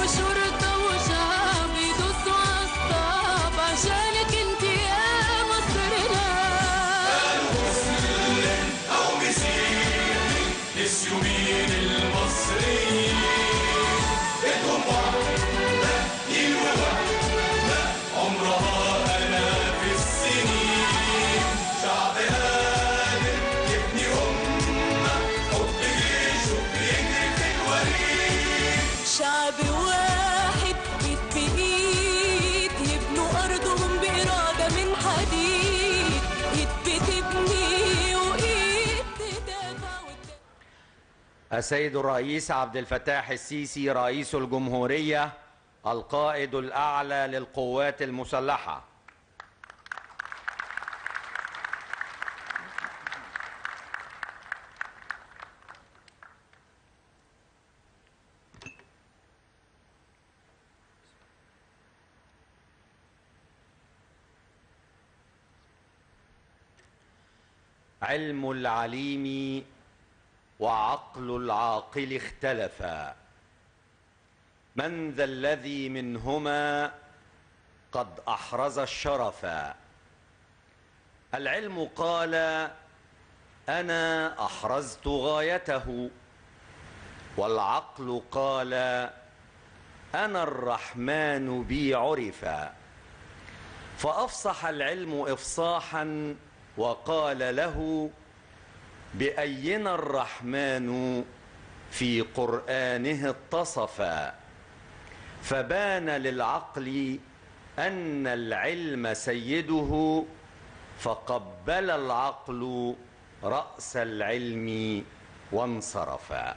وشرطة وشعب يدوسوا عالصعب عشانك انت يا مصرنا أو مسيحي نسيوا مين المصريين إيدهم واحدة دين ووحدة عمرها آلاف السنين شعب قادر يبني أمة حب جيشه بيجري في الوريد شعب واحد ايد بايد يبنوا ارضهم بإرادة من حديد ايد بتبني وايد تدافع وتدافع السيد الرئيس عبد الفتاح السيسي رئيس الجمهورية القائد الأعلى للقوات المسلحة علم العليم وعقل العاقل اختلفا من ذا الذي منهما قد احرز الشرفا العلم قال انا احرزت غايته والعقل قال انا الرحمن بي عرفا فافصح العلم افصاحا وقال له بأينا الرحمن في قرآنه اتصفا فبان للعقل أن العلم سيده فقبل العقل رأس العلم وانصرفا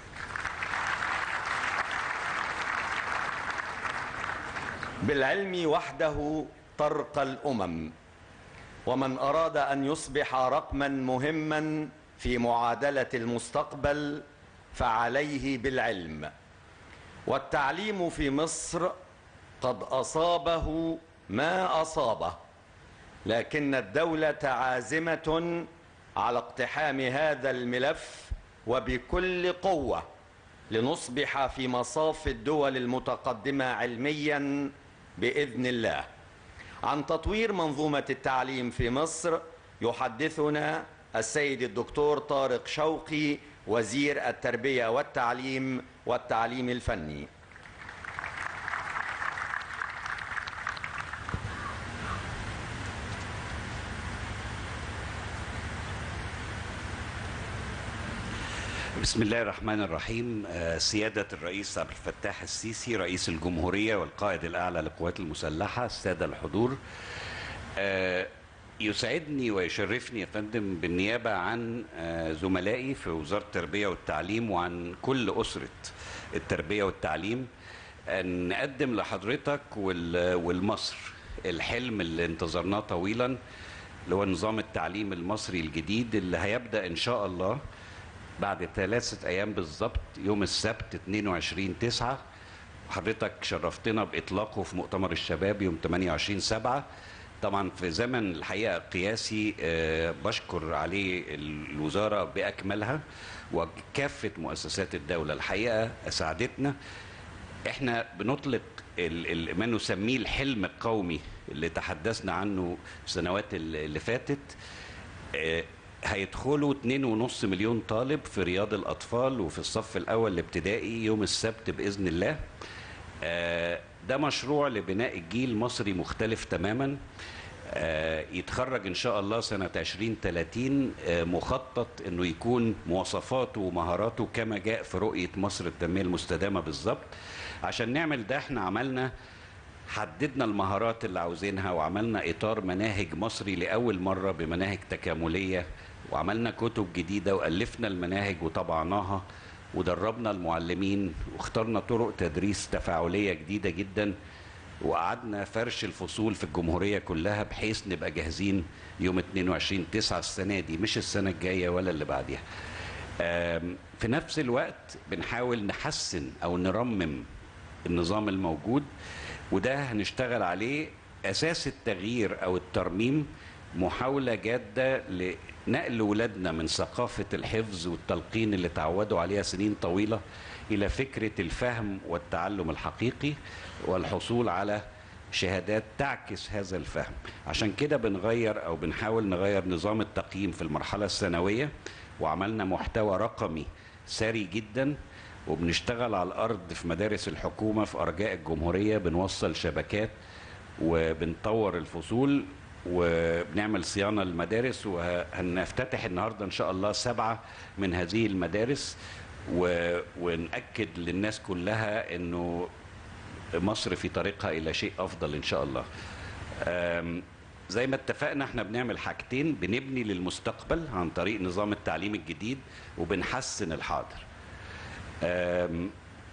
بالعلم وحده ترقى الأمم ومن أراد أن يصبح رقما مهما في معادلة المستقبل فعليه بالعلم والتعليم في مصر قد أصابه ما أصابه لكن الدولة عازمة على اقتحام هذا الملف وبكل قوة لنصبح في مصاف الدول المتقدمة علميا بإذن الله عن تطوير منظومة التعليم في مصر يحدثنا السيد الدكتور طارق شوقي وزير التربية والتعليم والتعليم الفني بسم الله الرحمن الرحيم آه، سيادة الرئيس عبد الفتاح السيسي رئيس الجمهورية والقائد الأعلى للقوات المسلحة السادة الحضور آه، يسعدني ويشرفني يا فندم بالنيابة عن آه، زملائي في وزارة التربية والتعليم وعن كل أسرة التربية والتعليم أن نقدم لحضرتك وال- والمصر الحلم اللي انتظرناه طويلا اللي هو نظام التعليم المصري الجديد اللي هيبدأ إن شاء الله بعد ثلاثة أيام بالظبط يوم السبت 22 9 حضرتك شرفتنا بإطلاقه في مؤتمر الشباب يوم 28 7 طبعا في زمن الحقيقة قياسي آه، بشكر عليه الوزارة بأكملها وكافة مؤسسات الدولة الحقيقة أساعدتنا احنا بنطلق ال- ال- ما نسميه الحلم القومي اللي تحدثنا عنه السنوات اللي اللي فاتت آه، هيدخلوا 2.5 مليون طالب في رياض الأطفال وفي الصف الأول الابتدائي يوم السبت بإذن الله آه، ده مشروع لبناء الجيل مصري مختلف تماما آه، يتخرج ان شاء الله سنه 2030 آه، مخطط انه يكون مواصفاته ومهاراته كما جاء في رؤيه مصر التنميه المستدامه بالظبط عشان نعمل ده احنا عملنا حددنا المهارات اللي عاوزينها وعملنا اطار مناهج مصري لاول مره بمناهج تكامليه وعملنا كتب جديده والفنا المناهج وطبعناها ودربنا المعلمين واخترنا طرق تدريس تفاعليه جديده جدا وقعدنا فرش الفصول في الجمهوريه كلها بحيث نبقى جاهزين يوم 22 9 السنه دي مش السنه الجايه ولا اللي بعديها. آم، في نفس الوقت بنحاول نحسن او نرمم النظام الموجود وده هنشتغل عليه اساس التغيير او الترميم محاولة جادة لنقل ولادنا من ثقافة الحفظ والتلقين اللي تعودوا عليها سنين طويلة إلى فكرة الفهم والتعلم الحقيقي والحصول على شهادات تعكس هذا الفهم عشان كده بنغير أو بنحاول نغير نظام التقييم في المرحلة الثانوية وعملنا محتوى رقمي ثري جدا وبنشتغل على الأرض في مدارس الحكومة في أرجاء الجمهورية بنوصل شبكات وبنطور الفصول وبنعمل صيانه للمدارس وهنفتتح النهارده ان شاء الله سبعه من هذه المدارس و... ونأكد للناس كلها انه مصر في طريقها الى شيء افضل ان شاء الله. أم... زي ما اتفقنا احنا بنعمل حاجتين بنبني للمستقبل عن طريق نظام التعليم الجديد وبنحسن الحاضر. أم...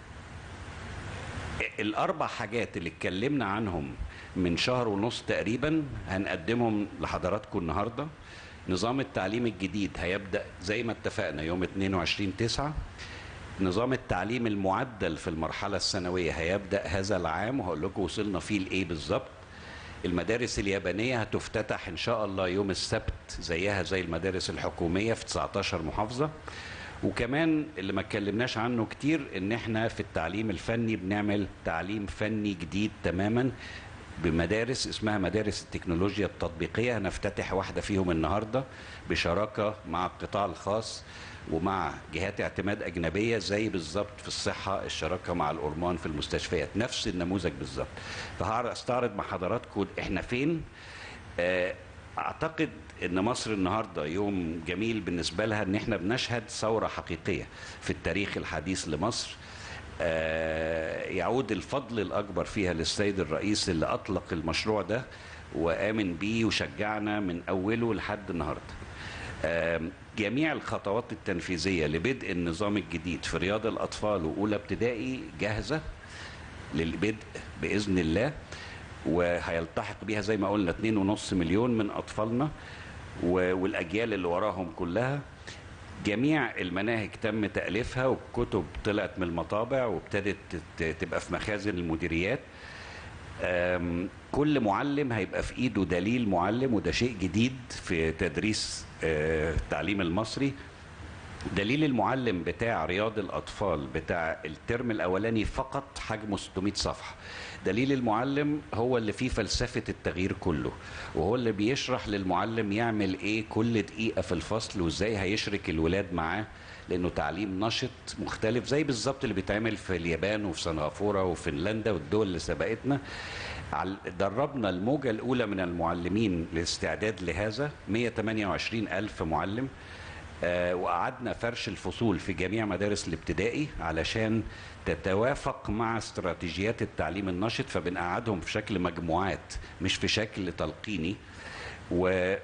الاربع حاجات اللي اتكلمنا عنهم من شهر ونص تقريبا هنقدمهم لحضراتكم النهارده نظام التعليم الجديد هيبدا زي ما اتفقنا يوم 22 9 نظام التعليم المعدل في المرحله الثانويه هيبدا هذا العام وهقول لكم وصلنا فيه لايه بالظبط المدارس اليابانيه هتفتتح ان شاء الله يوم السبت زيها زي المدارس الحكوميه في 19 محافظه وكمان اللي ما اتكلمناش عنه كتير ان احنا في التعليم الفني بنعمل تعليم فني جديد تماما بمدارس اسمها مدارس التكنولوجيا التطبيقية هنفتتح واحدة فيهم النهاردة بشراكة مع القطاع الخاص ومع جهات اعتماد أجنبية زي بالظبط في الصحة الشراكة مع الأورمان في المستشفيات نفس النموذج بالظبط فهستعرض مع حضراتكم احنا فين آه، اعتقد ان مصر النهارده يوم جميل بالنسبه لها ان احنا بنشهد ثوره حقيقيه في التاريخ الحديث لمصر آه، يعود الفضل الاكبر فيها للسيد الرئيس اللي اطلق المشروع ده وامن بيه وشجعنا من اوله لحد النهارده آم، جميع الخطوات التنفيذيه لبدء النظام الجديد في رياض الاطفال واولى ابتدائي جاهزه للبدء باذن الله وهيلتحق بيها زي ما قلنا 2.5 مليون من اطفالنا و- والاجيال اللي وراهم كلها جميع المناهج تم تاليفها والكتب طلعت من المطابع وابتدت تت- تبقى في مخازن المديريات أم، كل معلم هيبقى في ايده دليل معلم وده شيء جديد في تدريس آه، التعليم المصري دليل المعلم بتاع رياض الاطفال بتاع الترم الاولاني فقط حجمه 600 صفحه دليل المعلم هو اللي فيه فلسفه التغيير كله وهو اللي بيشرح للمعلم يعمل ايه كل دقيقه في الفصل وازاي هيشرك الولاد معاه لانه تعليم نشط مختلف زي بالظبط اللي بيتعمل في اليابان وفي سنغافوره وفنلندا والدول اللي سبقتنا عل- دربنا الموجه الاولى من المعلمين للاستعداد لهذا 128 الف معلم آه، وقعدنا فرش الفصول في جميع مدارس الابتدائي علشان تتوافق مع استراتيجيات التعليم النشط فبنقعدهم في شكل مجموعات مش في شكل تلقيني و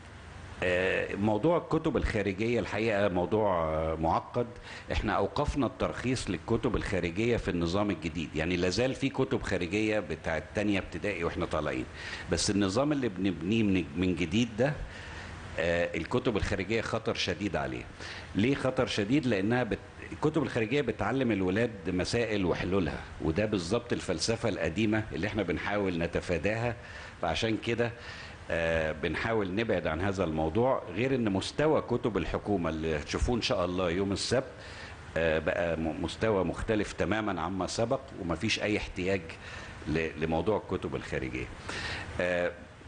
آه، موضوع الكتب الخارجية الحقيقة موضوع آه، معقد احنا اوقفنا الترخيص للكتب الخارجية في النظام الجديد يعني لازال في كتب خارجية بتاعت تانية ابتدائي واحنا طالعين بس النظام اللي بنبنيه من- من جديد ده آه، الكتب الخارجيه خطر شديد عليه. ليه خطر شديد؟ لانها بت... الكتب الخارجيه بتعلم الولاد مسائل وحلولها وده بالظبط الفلسفه القديمه اللي احنا بنحاول نتفاداها فعشان كده آه، بنحاول نبعد عن هذا الموضوع غير ان مستوى كتب الحكومه اللي هتشوفوه ان شاء الله يوم السبت آه، بقى م- مستوى مختلف تماما عما سبق ومفيش اي احتياج ل- لموضوع الكتب الخارجيه. آه،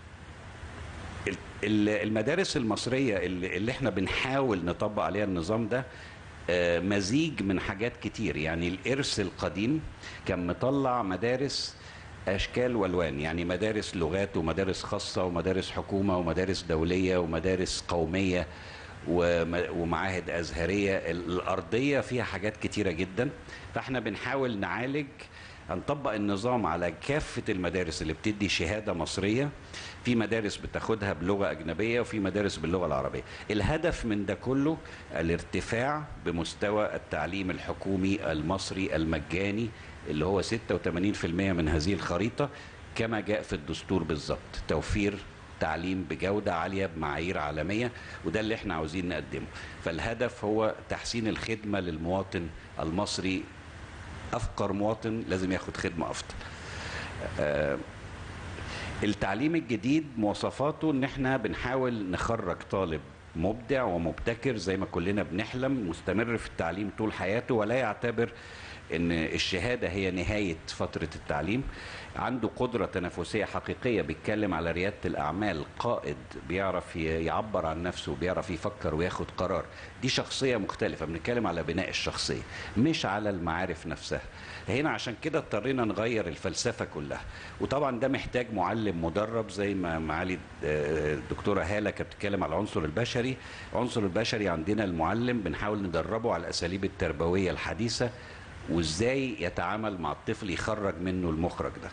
ال- ال- المدارس المصرية اللي اللي احنا بنحاول نطبق عليها النظام ده آه، مزيج من حاجات كتير يعني الإرث القديم كان مطلع مدارس أشكال والوان يعني مدارس لغات ومدارس خاصة ومدارس حكومة ومدارس دولية ومدارس قومية وم- ومعاهد أزهرية ال- الأرضية فيها حاجات كتيرة جدا فاحنا بنحاول نعالج هنطبق النظام على كافة المدارس اللي بتدي شهادة مصرية في مدارس بتاخدها بلغة أجنبية وفي مدارس باللغة العربية الهدف من ده كله الارتفاع بمستوى التعليم الحكومي المصري المجاني اللي هو 86% من هذه الخريطة كما جاء في الدستور بالظبط توفير تعليم بجودة عالية بمعايير عالمية وده اللي احنا عاوزين نقدمه فالهدف هو تحسين الخدمة للمواطن المصري أفقر مواطن لازم ياخد خدمة أفضل آه، التعليم الجديد مواصفاته ان احنا بنحاول نخرج طالب مبدع ومبتكر زي ما كلنا بنحلم مستمر في التعليم طول حياته ولا يعتبر ان الشهاده هي نهايه فتره التعليم عنده قدره تنافسيه حقيقيه بيتكلم على رياده الاعمال قائد بيعرف ي- يعبر عن نفسه بيعرف يفكر وياخد قرار دي شخصيه مختلفه بنتكلم على بناء الشخصيه مش على المعارف نفسها هنا عشان كده اضطرينا نغير الفلسفه كلها وطبعا ده محتاج معلم مدرب زي ما معالي آه، الدكتوره هاله كانت بتتكلم على العنصر البشري العنصر البشري عندنا المعلم بنحاول ندربه على الاساليب التربويه الحديثه وازاي يتعامل مع الطفل يخرج منه المخرج ده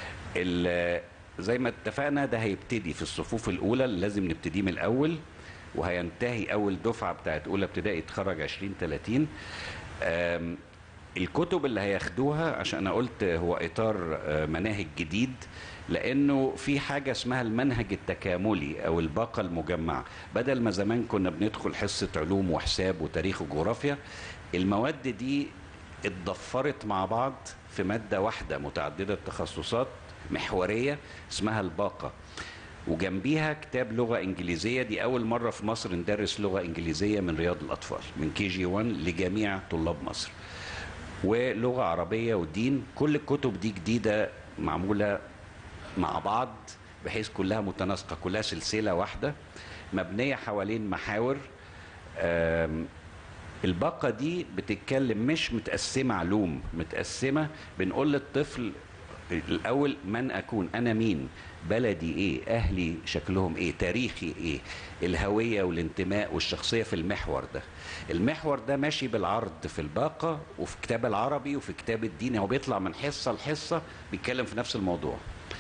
ال- زي ما اتفقنا ده هيبتدي في الصفوف الاولى اللي لازم نبتديه من الاول وهينتهي اول دفعه بتاعت اولى ابتدائي تخرج 20 30 آم، الكتب اللي هياخدوها عشان انا قلت هو اطار آه، مناهج جديد لانه في حاجه اسمها المنهج التكاملي او الباقه المجمعه بدل ما زمان كنا بندخل حصه علوم وحساب وتاريخ وجغرافيا المواد دي اتضفرت مع بعض في ماده واحده متعدده التخصصات محوريه اسمها الباقه وجنبيها كتاب لغه انجليزيه دي اول مره في مصر ندرس لغه انجليزيه من رياض الاطفال من كي جي 1 لجميع طلاب مصر ولغه عربيه ودين كل الكتب دي جديده معموله مع بعض بحيث كلها متناسقه كلها سلسله واحده مبنيه حوالين محاور آم، الباقه دي بتتكلم مش متقسمه علوم متقسمه بنقول للطفل الاول من اكون انا مين بلدي ايه اهلي شكلهم ايه تاريخي ايه الهويه والانتماء والشخصيه في المحور ده المحور ده ماشي بالعرض في الباقه وفي كتاب العربي وفي كتاب الدين هو بيطلع من حصه لحصه بيتكلم في نفس الموضوع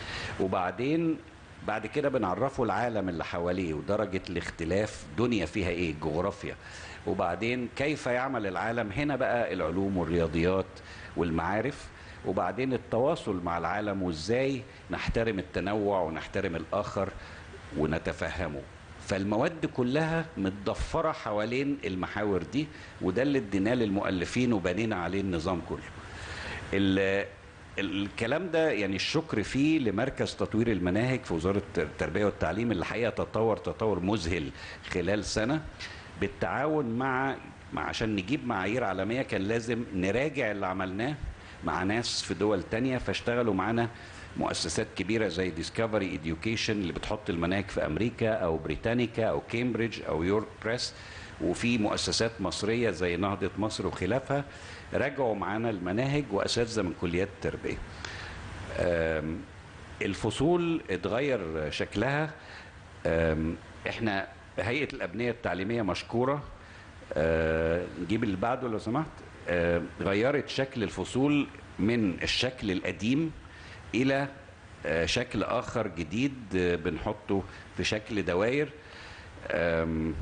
وبعدين بعد كده بنعرفه العالم اللي حواليه ودرجة الاختلاف دنيا فيها ايه جغرافيا وبعدين كيف يعمل العالم هنا بقى العلوم والرياضيات والمعارف وبعدين التواصل مع العالم وازاي نحترم التنوع ونحترم الاخر ونتفهمه فالمواد كلها متضفرة حوالين المحاور دي وده اللي اديناه للمؤلفين وبنينا عليه النظام كله ال- الكلام ده يعني الشكر فيه لمركز تطوير المناهج في وزارة التربية والتعليم اللي حقيقة تطور تطور مذهل خلال سنة بالتعاون مع مع عشان نجيب معايير عالمية كان لازم نراجع اللي عملناه مع ناس في دول تانية فاشتغلوا معانا مؤسسات كبيرة زي ديسكفري إديوكيشن اللي بتحط المناهج في أمريكا أو بريتانيكا أو كامبريدج أو يورك بريس وفي مؤسسات مصرية زي نهضة مصر وخلافها راجعوا معانا المناهج وأساتذة من كليات التربية آم، الفصول اتغير شكلها آم، احنا هيئة الأبنية التعليمية مشكورة آه، نجيب اللي بعده لو سمحت آه، غيرت شكل الفصول من الشكل القديم إلى آه، شكل آخر جديد آه، بنحطه في شكل دوائر آم،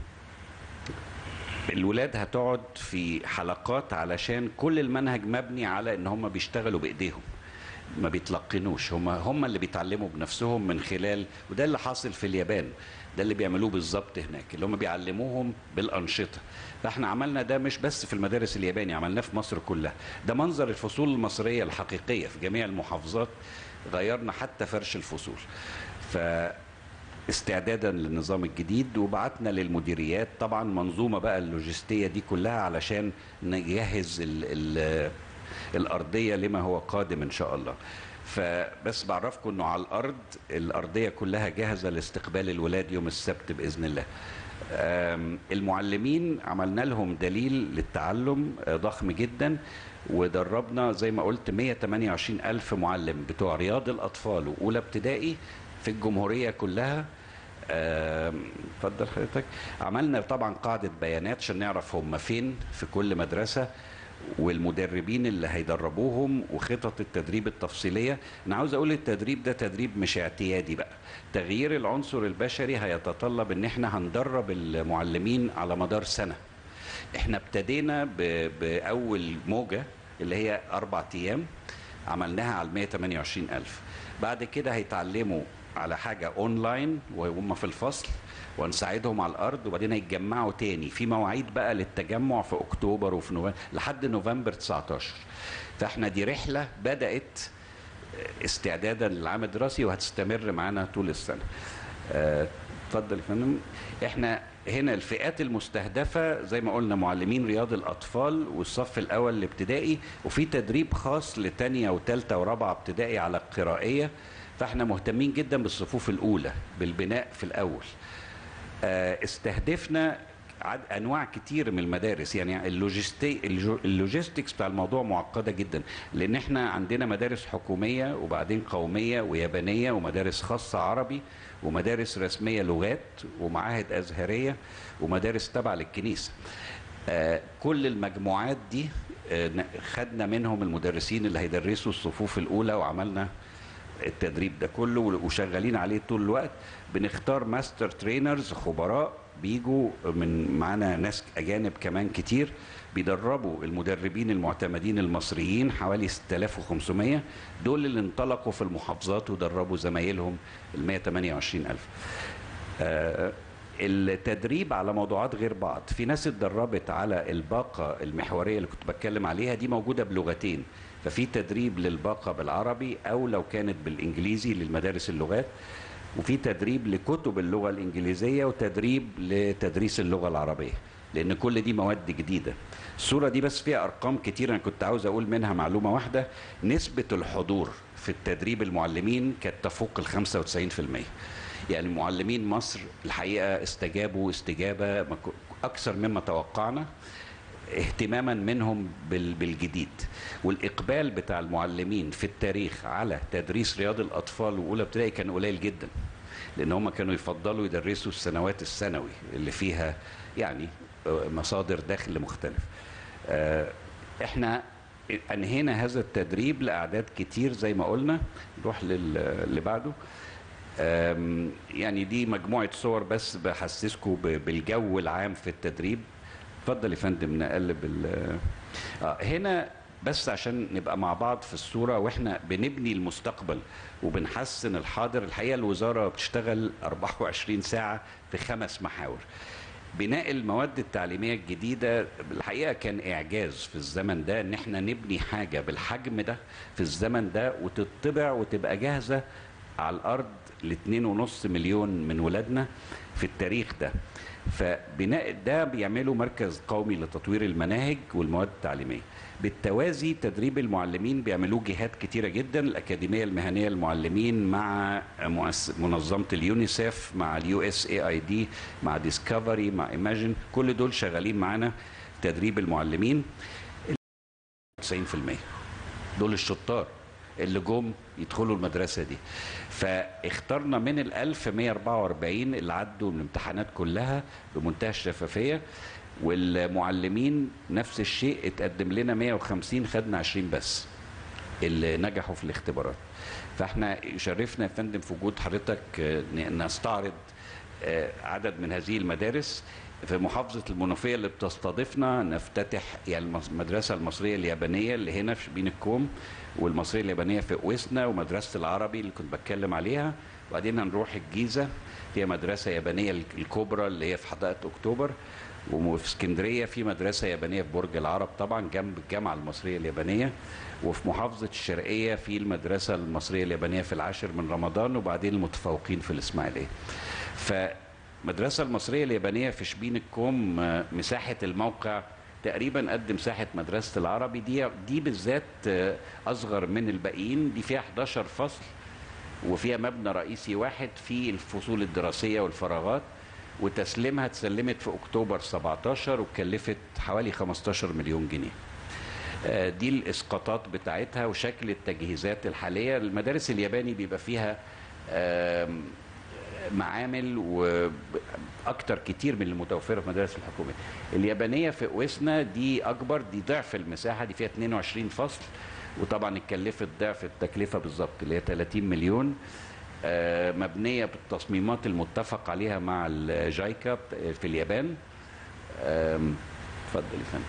الولاد هتقعد في حلقات علشان كل المنهج مبني على ان هم بيشتغلوا بايديهم ما بيتلقنوش هم هم اللي بيتعلموا بنفسهم من خلال وده اللي حاصل في اليابان ده اللي بيعملوه بالظبط هناك اللي هم بيعلموهم بالانشطه فاحنا عملنا ده مش بس في المدارس الياباني عملناه في مصر كلها ده منظر الفصول المصريه الحقيقيه في جميع المحافظات غيرنا حتى فرش الفصول ف استعدادا للنظام الجديد وبعتنا للمديريات طبعا منظومه بقى اللوجستيه دي كلها علشان نجهز ال ال الارضيه لما هو قادم ان شاء الله فبس بعرفكم انه على الارض الارضيه كلها جاهزه لاستقبال الولاد يوم السبت باذن الله آم، المعلمين عملنا لهم دليل للتعلم آه، ضخم جدا ودربنا زي ما قلت 128 ألف معلم بتوع رياض الأطفال وأولى ابتدائي في الجمهورية كلها آم، اتفضل حضرتك عملنا طبعا قاعدة بيانات عشان نعرف هم فين في كل مدرسة والمدربين اللي هيدربوهم وخطط التدريب التفصيلية أنا عاوز أقول التدريب ده تدريب مش اعتيادي بقى تغيير العنصر البشري هيتطلب ان احنا هندرب المعلمين على مدار سنة احنا ابتدينا ب- بأول موجة اللي هي أربع أيام عملناها على 128 ألف بعد كده هيتعلموا على حاجة أونلاين وهم في الفصل ونساعدهم على الأرض وبعدين هيتجمعوا تاني في مواعيد بقى للتجمع في أكتوبر وفي نوفمبر لحد نوفمبر 19 فاحنا دي رحلة بدأت استعدادا للعام الدراسي وهتستمر معانا طول السنه آه، اتفضل يا فندم احنا هنا الفئات المستهدفه زي ما قلنا معلمين رياض الاطفال والصف الاول الابتدائي وفي تدريب خاص لتانية وتالتة ورابعه ابتدائي على القرائيه فاحنا مهتمين جدا بالصفوف الاولى بالبناء في الاول آه، استهدفنا عد انواع كتير من المدارس يعني اللوجستي اللوجو- اللوجيستكس بتاع الموضوع معقده جدا لان احنا عندنا مدارس حكوميه وبعدين قوميه ويابانيه ومدارس خاصه عربي ومدارس رسميه لغات ومعاهد ازهريه ومدارس تابعه للكنيسه آه، كل المجموعات دي آه، ن- خدنا منهم المدرسين اللي هيدرسوا الصفوف الاولى وعملنا التدريب ده كله وشغالين عليه طول الوقت بنختار ماستر ترينرز خبراء بيجوا من معانا ناس اجانب كمان كتير بيدربوا المدربين المعتمدين المصريين حوالي 6500 دول اللي انطلقوا في المحافظات ودربوا زمايلهم ال 128000 آه، التدريب على موضوعات غير بعض في ناس اتدربت على الباقة المحورية اللي كنت بتكلم عليها دي موجودة بلغتين ففي تدريب للباقة بالعربي أو لو كانت بالإنجليزي للمدارس اللغات وفي تدريب لكتب اللغة الإنجليزية وتدريب لتدريس اللغة العربية لأن كل دي مواد جديدة الصورة دي بس فيها أرقام كتير أنا كنت عاوز أقول منها معلومة واحدة نسبة الحضور في التدريب المعلمين كانت تفوق ال 95% يعني معلمين مصر الحقيقه استجابوا استجابه ما كو- اكثر مما توقعنا اهتماما منهم بال- بالجديد والاقبال بتاع المعلمين في التاريخ على تدريس رياض الاطفال واولى ابتدائي كان قليل جدا لان هم كانوا يفضلوا يدرسوا السنوات الثانوي اللي فيها يعني آه، مصادر دخل مختلف آه، احنا انهينا هذا التدريب لاعداد كتير زي ما قلنا نروح لل- اللي بعده أم، يعني دي مجموعة صور بس بحسسكم ب- بالجو العام في التدريب اتفضل يا فندم نقلب ال آه هنا بس عشان نبقى مع بعض في الصورة واحنا بنبني المستقبل وبنحسن الحاضر الحقيقة الوزارة بتشتغل 24 ساعة في خمس محاور بناء المواد التعليمية الجديدة الحقيقة كان إعجاز في الزمن ده إن إحنا نبني حاجة بالحجم ده في الزمن ده وتطبع وتبقى جاهزة على الأرض لاتنين ونص مليون من ولادنا في التاريخ ده فبناء ده بيعملوا مركز قومي لتطوير المناهج والمواد التعليمية بالتوازي تدريب المعلمين بيعملوه جهات كتيرة جدا الأكاديمية المهنية للمعلمين مع مؤس- منظمة اليونيسيف مع اليو اس اي اي دي مع ديسكفري مع ايماجين كل دول شغالين معانا تدريب المعلمين 90% دول الشطار اللي جم يدخلوا المدرسة دي فاخترنا من ال 1144 اللي عدوا الامتحانات كلها بمنتهى الشفافية والمعلمين نفس الشيء اتقدم لنا 150 خدنا 20 بس اللي نجحوا في الاختبارات فاحنا يشرفنا يا فندم في وجود حضرتك آه، ن- نستعرض آه، عدد من هذه المدارس في محافظة المنوفية اللي بتستضيفنا نفتتح يعني المس- المدرسة المصرية اليابانية اللي هنا في شبين الكوم والمصرية اليابانية في قويسنا ومدرسة العربي اللي كنت بتكلم عليها وبعدين هنروح الجيزة فيها مدرسة يابانية ال- الكبرى اللي هي في حدائق أكتوبر وفي اسكندرية في مدرسة يابانية في برج العرب طبعا جنب الجامعة المصرية اليابانية وفي محافظة الشرقية في المدرسة المصرية اليابانية في العاشر من رمضان وبعدين المتفوقين في الإسماعيلية فمدرسة المصرية اليابانية في شبين الكوم آه، مساحة الموقع تقريبا قد مساحة مدرسة العربي دي دي بالذات آه، أصغر من الباقيين دي فيها 11 فصل وفيها مبنى رئيسي واحد فيه الفصول الدراسية والفراغات وتسليمها اتسلمت في أكتوبر 17 وكلفت حوالي 15 مليون جنيه آه، دي الاسقاطات بتاعتها وشكل التجهيزات الحاليه المدارس الياباني بيبقى فيها آم، معامل واكتر كتير من المتوفره في المدارس الحكوميه اليابانيه في قويسنا دي اكبر دي ضعف المساحه دي فيها 22 فصل وطبعا اتكلفت ضعف التكلفه بالظبط اللي هي 30 مليون آه، مبنيه بالتصميمات المتفق عليها مع الجايكا في اليابان آم، اتفضل يا فندم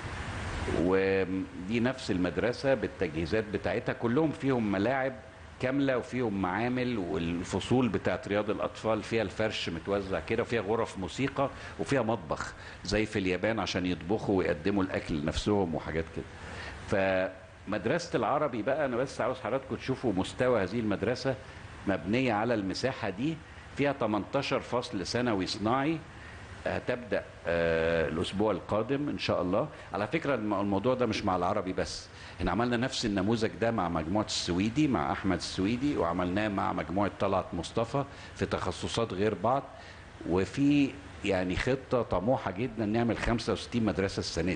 ودي نفس المدرسة بالتجهيزات بتاعتها كلهم فيهم ملاعب كاملة وفيهم معامل والفصول بتاعت رياض الأطفال فيها الفرش متوزع كده وفيها غرف موسيقى وفيها مطبخ زي في اليابان عشان يطبخوا ويقدموا الأكل لنفسهم وحاجات كده مدرسة العربي بقى أنا بس عاوز حضراتكم تشوفوا مستوى هذه المدرسة مبنية على المساحة دي فيها 18 فصل ثانوي صناعي هتبدا آه، الاسبوع القادم ان شاء الله على فكره الم- الموضوع ده مش مع العربي بس احنا عملنا نفس النموذج ده مع مجموعه السويدي مع احمد السويدي وعملناه مع مجموعه طلعت مصطفى في تخصصات غير بعض وفي يعني خطه طموحه جدا نعمل 65 مدرسه السنه دي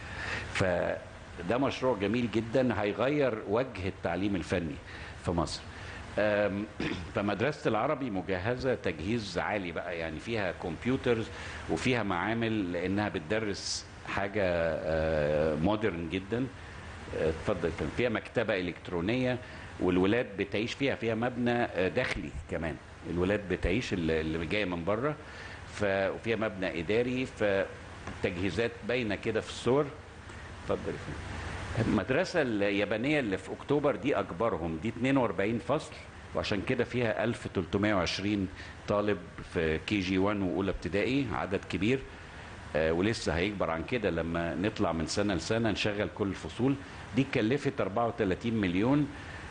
فده مشروع جميل جدا هيغير وجه التعليم الفني في مصر أم، فمدرسة العربي مجهزة تجهيز عالي بقى يعني فيها كمبيوترز وفيها معامل لأنها بتدرس حاجة مودرن جدا آه، اتفضل كان فيها مكتبة إلكترونية والولاد بتعيش فيها فيها مبنى آه، داخلي كمان الولاد بتعيش اللي اللي جاية من بره ف- وفيها مبنى إداري فتجهيزات باينة كده في الصور اتفضل يا فندم. المدرسة اليابانية اللي في أكتوبر دي أكبرهم دي 42 فصل وعشان كده فيها 1320 طالب في كي جي 1 وأولى ابتدائي عدد كبير آه، ولسه هيكبر عن كده لما نطلع من سنة لسنة نشغل كل الفصول دي اتكلفت 34 مليون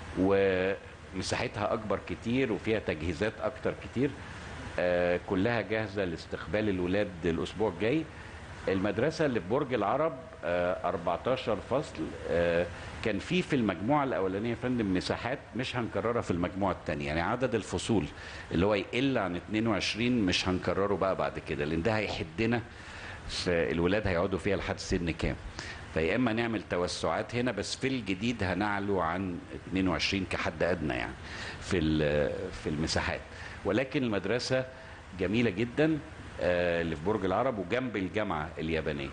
ومساحتها أكبر كتير وفيها تجهيزات أكتر كتير آه، كلها جاهزة لاستقبال الولاد الأسبوع الجاي المدرسة اللي في برج العرب آه، 14 فصل آه، كان في في المجموعة الأولانية يا فندم مساحات مش هنكررها في المجموعة الثانية يعني عدد الفصول اللي هو يقل عن 22 مش هنكرره بقى بعد كده لأن ده هيحدنا في الولاد هيقعدوا فيها لحد سن كام فيا اما نعمل توسعات هنا بس في الجديد هنعلو عن 22 كحد ادنى يعني في ال- في المساحات ولكن المدرسه جميله جدا آه، اللي في برج العرب وجنب الجامعه اليابانيه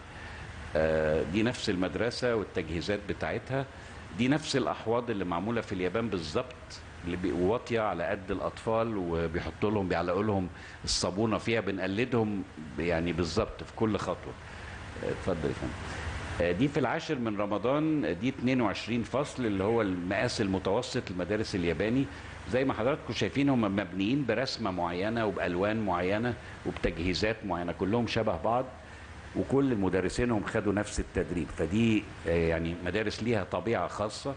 آه، دي نفس المدرسه والتجهيزات بتاعتها دي نفس الاحواض اللي معموله في اليابان بالظبط اللي بيبقوا واطيه على قد الاطفال وبيحطوا لهم بيعلقوا لهم الصابونه فيها بنقلدهم يعني بالظبط في كل خطوه آه، اتفضل يا فندم آه، دي في العاشر من رمضان آه، دي 22 فصل اللي هو المقاس المتوسط المدارس الياباني زي ما حضراتكم شايفين هم مبنيين برسمه معينه وبالوان معينه وبتجهيزات معينه كلهم شبه بعض وكل مدرسينهم خدوا نفس التدريب فدي آه، يعني مدارس ليها طبيعه خاصه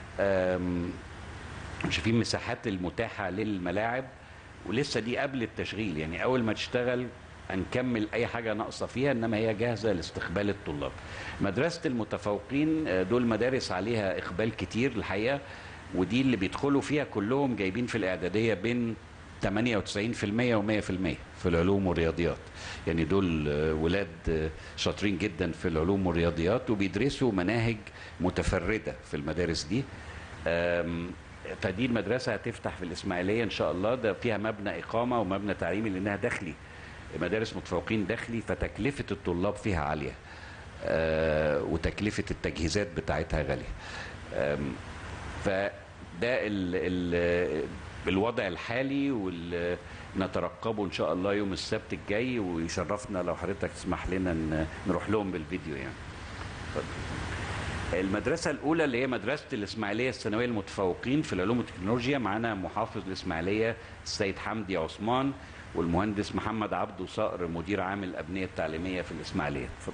آم، شايفين مساحات المتاحه للملاعب ولسه دي قبل التشغيل يعني اول ما تشتغل هنكمل اي حاجه ناقصه فيها انما هي جاهزه لاستقبال الطلاب مدرسه المتفوقين آه، دول مدارس عليها اقبال كتير الحقيقه ودي اللي بيدخلوا فيها كلهم جايبين في الاعداديه بين 98% و100% في العلوم والرياضيات يعني دول آه، ولاد آه، شاطرين جدا في العلوم والرياضيات وبيدرسوا مناهج متفرده في المدارس دي آم، فدي المدرسه هتفتح في الاسماعيليه ان شاء الله ده فيها مبنى اقامه ومبنى تعليمي لانها داخلي مدارس متفوقين داخلي فتكلفه الطلاب فيها عاليه آه، وتكلفه التجهيزات بتاعتها غاليه آم، فده ال ال الوضع الحالي واللي نترقبه ان شاء الله يوم السبت الجاي ويشرفنا لو حضرتك تسمح لنا ن- نروح لهم بالفيديو يعني اتفضل. المدرسة الأولى اللي هي مدرسة الإسماعيلية الثانوية المتفوقين في العلوم والتكنولوجيا معانا محافظ الإسماعيلية السيد حمدي عثمان والمهندس محمد عبده صقر مدير عام الأبنية التعليمية في الإسماعيلية اتفضل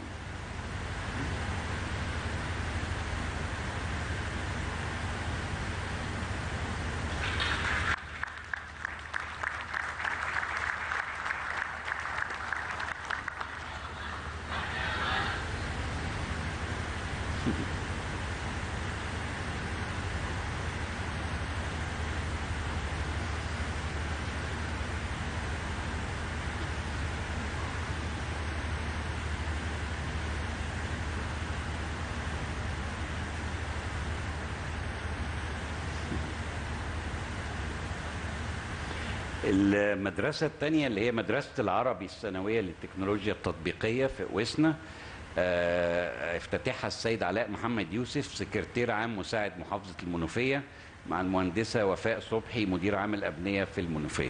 المدرسة الثانية اللي هي مدرسة العربي الثانوية للتكنولوجيا التطبيقية في وسنا آه، افتتحها السيد علاء محمد يوسف سكرتير عام مساعد محافظة المنوفية مع المهندسة وفاء صبحي مدير عام الأبنية في المنوفية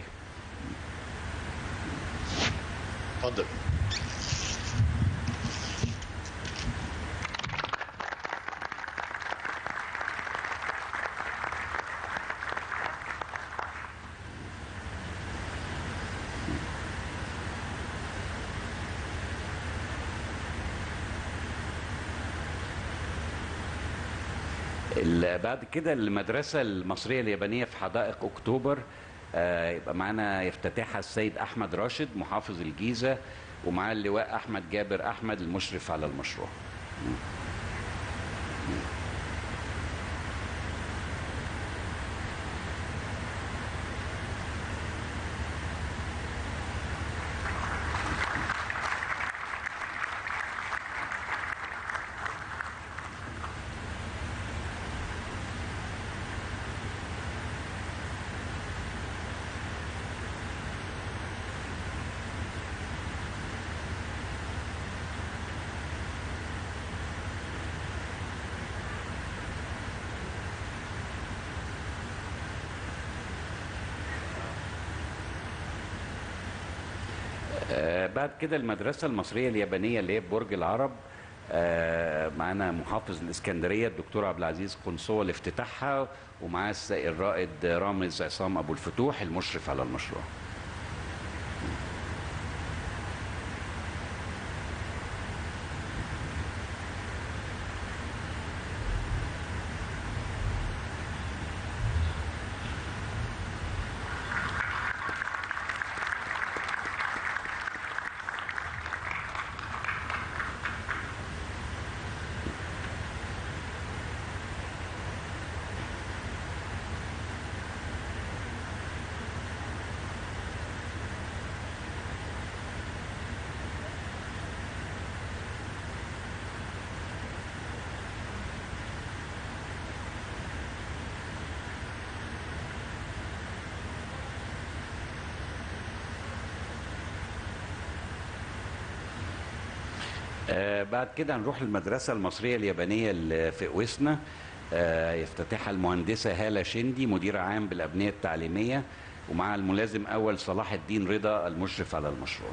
اتفضل ال- بعد كده المدرسة المصرية اليابانية في حدائق أكتوبر آه، يبقى معانا يفتتحها السيد أحمد راشد محافظ الجيزة ومعاه اللواء أحمد جابر أحمد المشرف على المشروع آه، بعد كده المدرسة المصرية اليابانية اللي هي في برج العرب آه، معانا محافظ الإسكندرية الدكتور عبد العزيز قنصوة لافتتاحها ومعاه الس- الرائد رامز عصام أبو الفتوح المشرف على المشروع آه، بعد كده هنروح المدرسة المصرية اليابانية اللي في قوسنا آه، يفتتحها المهندسة هالة شندي مدير عام بالأبنية التعليمية ومع الملازم أول صلاح الدين رضا المشرف على المشروع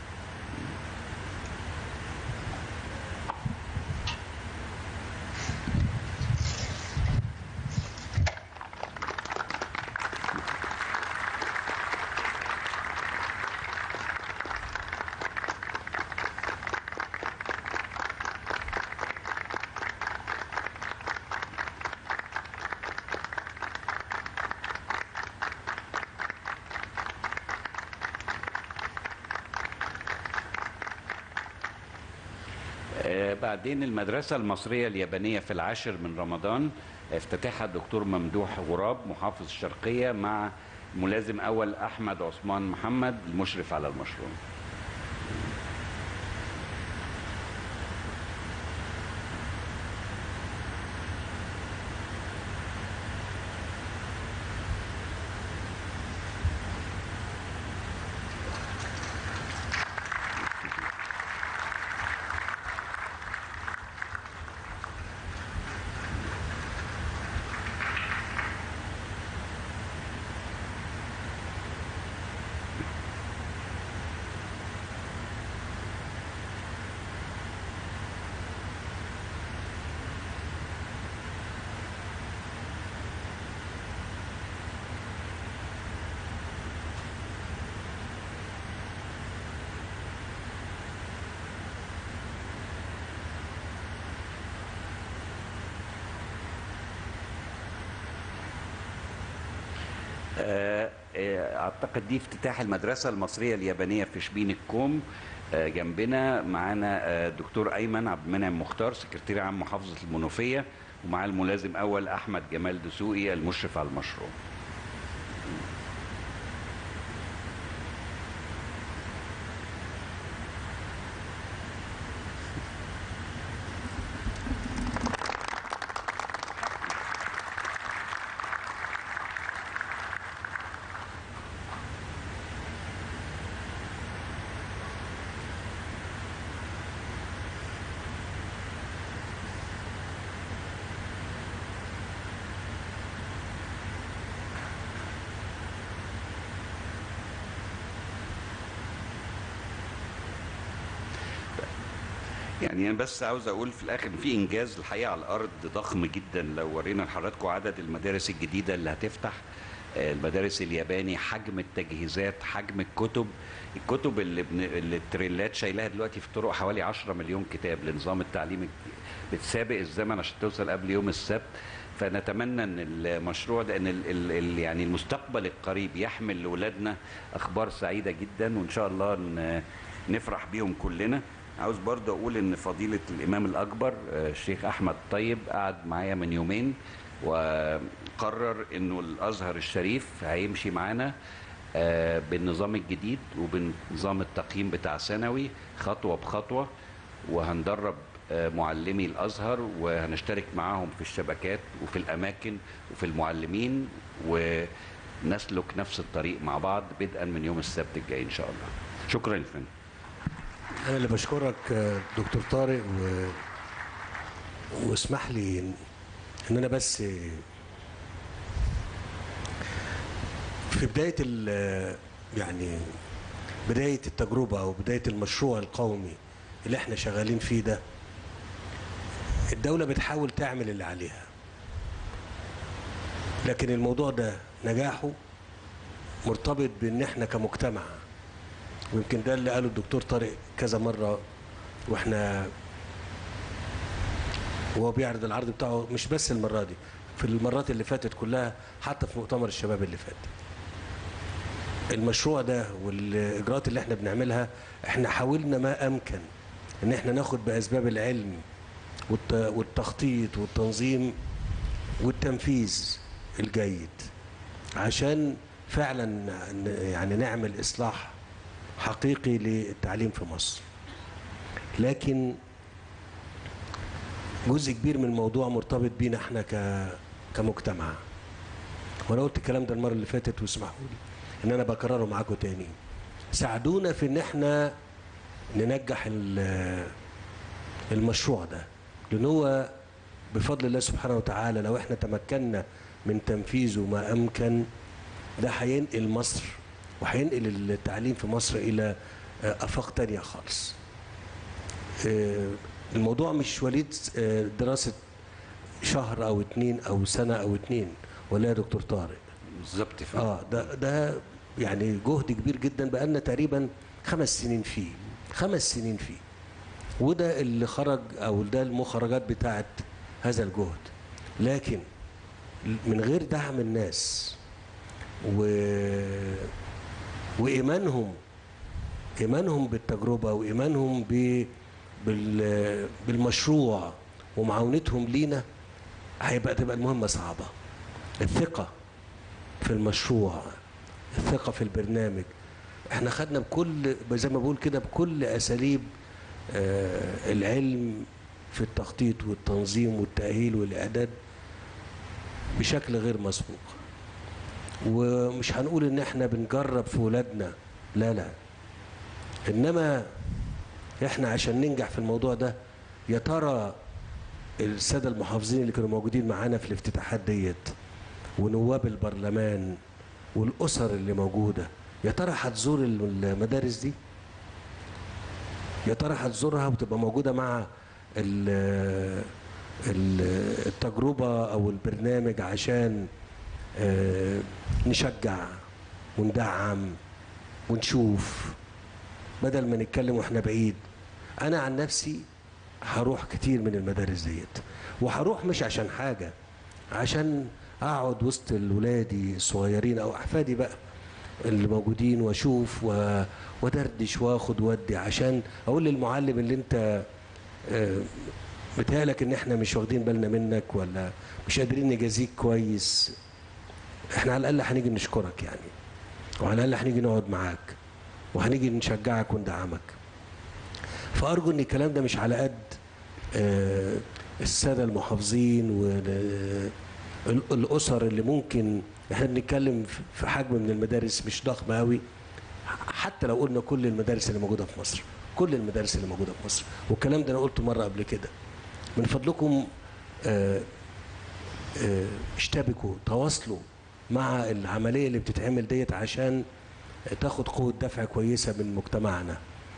آه، بعدين المدرسة المصرية اليابانية في العاشر من رمضان افتتحها الدكتور ممدوح غراب محافظ الشرقية مع ملازم أول أحمد عثمان محمد المشرف على المشروع آه، آه، اعتقد دي افتتاح المدرسه المصريه اليابانيه في شبين الكوم آه، جنبنا معانا آه، دكتور ايمن عبد المنعم مختار سكرتير عام محافظه المنوفيه ومعاه الملازم اول احمد جمال دسوقي المشرف على المشروع يعني انا بس عاوز اقول في الاخر إن في انجاز الحقيقه على الارض ضخم جدا لو ورينا لحضراتكم عدد المدارس الجديده اللي هتفتح آه، المدارس الياباني حجم التجهيزات حجم الكتب الكتب اللي, بن... اللي التريلات شايلاها دلوقتي في الطرق حوالي 10 مليون كتاب لنظام التعليم الج- بتسابق الزمن عشان توصل قبل يوم السبت فنتمنى ان المشروع ده ان ال ال ال يعني المستقبل القريب يحمل لاولادنا اخبار سعيده جدا وان شاء الله ن- نفرح بيهم كلنا عاوز برضه اقول ان فضيله الامام الاكبر آه، الشيخ احمد طيب قعد معايا من يومين وقرر انه الازهر الشريف هيمشي معانا آه، بالنظام الجديد وبنظام التقييم بتاع ثانوي خطوه بخطوه وهندرب آه، معلمي الازهر وهنشترك معاهم في الشبكات وفي الاماكن وفي المعلمين ونسلك نفس الطريق مع بعض بدءا من يوم السبت الجاي ان شاء الله شكرا يا فندم انا اللي بشكرك آه، دكتور طارق و... واسمح لي ان انا بس آه، في بدايه ال... يعني بدايه التجربه او بدايه المشروع القومي اللي احنا شغالين فيه ده الدوله بتحاول تعمل اللي عليها لكن الموضوع ده نجاحه مرتبط بان احنا كمجتمع ويمكن ده اللي قاله الدكتور طارق كذا مره واحنا وهو بيعرض العرض بتاعه مش بس المره دي في المرات اللي فاتت كلها حتى في مؤتمر الشباب اللي فات المشروع ده والاجراءات اللي احنا بنعملها احنا حاولنا ما امكن ان احنا ناخد باسباب العلم والت- والتخطيط والتنظيم والتنفيذ الجيد عشان فعلا ن- يعني نعمل اصلاح حقيقي للتعليم في مصر لكن جزء كبير من الموضوع مرتبط بينا احنا ك كمجتمع وانا قلت الكلام ده المره اللي فاتت واسمحوا لي ان انا بكرره معاكم تاني ساعدونا في ان احنا ننجح ال- المشروع ده لان هو بفضل الله سبحانه وتعالى لو احنا تمكنا من تنفيذه ما امكن ده هينقل مصر وهينقل التعليم في مصر الى آه، افاق تانية خالص آه، الموضوع مش وليد آه، دراسة شهر او اتنين او سنة او اتنين ولا يا دكتور طارق بالظبط يا فندم اه ده ده يعني جهد كبير جدا بقالنا تقريبا خمس سنين فيه خمس سنين فيه وده اللي خرج او ده المخرجات بتاعت هذا الجهد لكن من غير دعم الناس و وايمانهم ايمانهم بالتجربه وايمانهم ب بال... بالمشروع ومعاونتهم لينا هيبقى تبقى المهمه صعبه الثقه في المشروع الثقة في البرنامج احنا خدنا بكل زي ما بقول كده بكل اساليب آه، العلم في التخطيط والتنظيم والتأهيل والإعداد بشكل غير مسبوق ومش هنقول ان احنا بنجرب في ولادنا لا لا انما احنا عشان ننجح في الموضوع ده يا ترى الساده المحافظين اللي كانوا موجودين معانا في الافتتاحات ديت ونواب البرلمان والاسر اللي موجوده يا ترى هتزور المدارس دي يا ترى هتزورها وتبقى موجوده مع ال- ال- التجربه او البرنامج عشان آه، نشجع وندعم ونشوف بدل ما نتكلم واحنا بعيد انا عن نفسي هروح كتير من المدارس ديت وهروح مش عشان حاجه عشان اقعد وسط ولادي الصغيرين او احفادي بقى اللي موجودين واشوف و- ودردش واخد ودي عشان اقول للمعلم اللي انت آه، متهيألك ان احنا مش واخدين بالنا منك ولا مش قادرين نجازيك كويس احنا على الاقل هنيجي نشكرك يعني وعلى الاقل هنيجي نقعد معاك وهنيجي نشجعك وندعمك فارجو ان الكلام ده مش على قد آه، الساده المحافظين والاسر اللي ممكن احنا بنتكلم في- في حجم من المدارس مش ضخم قوي حتى لو قلنا كل المدارس اللي موجوده في مصر كل المدارس اللي موجوده في مصر والكلام ده انا قلته مره قبل كده من فضلكم آه، آه، اشتبكوا تواصلوا مع العمليه اللي بتتعمل ديت عشان تاخد قوه دفع كويسه من مجتمعنا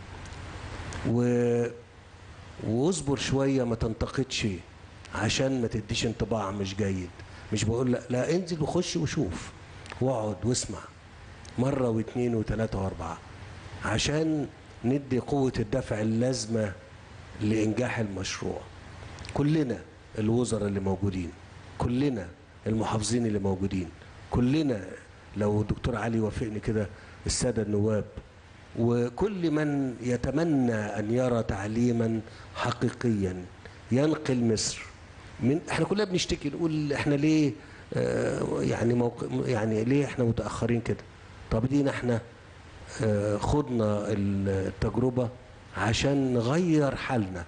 و واصبر شويه ما تنتقدش عشان ما تديش انطباع مش جيد مش بقول لا, لا انزل وخش وشوف واقعد واسمع مره واثنين وثلاثه واربعه عشان ندي قوه الدفع اللازمه لانجاح المشروع كلنا الوزراء اللي موجودين كلنا المحافظين اللي موجودين كلنا لو الدكتور علي وافقني كده الساده النواب وكل من يتمنى ان يرى تعليما حقيقيا ينقل مصر من احنا كلنا بنشتكي نقول احنا ليه آه، يعني موق... يعني ليه احنا متاخرين كده طب دينا احنا آه، خضنا التجربه عشان نغير حالنا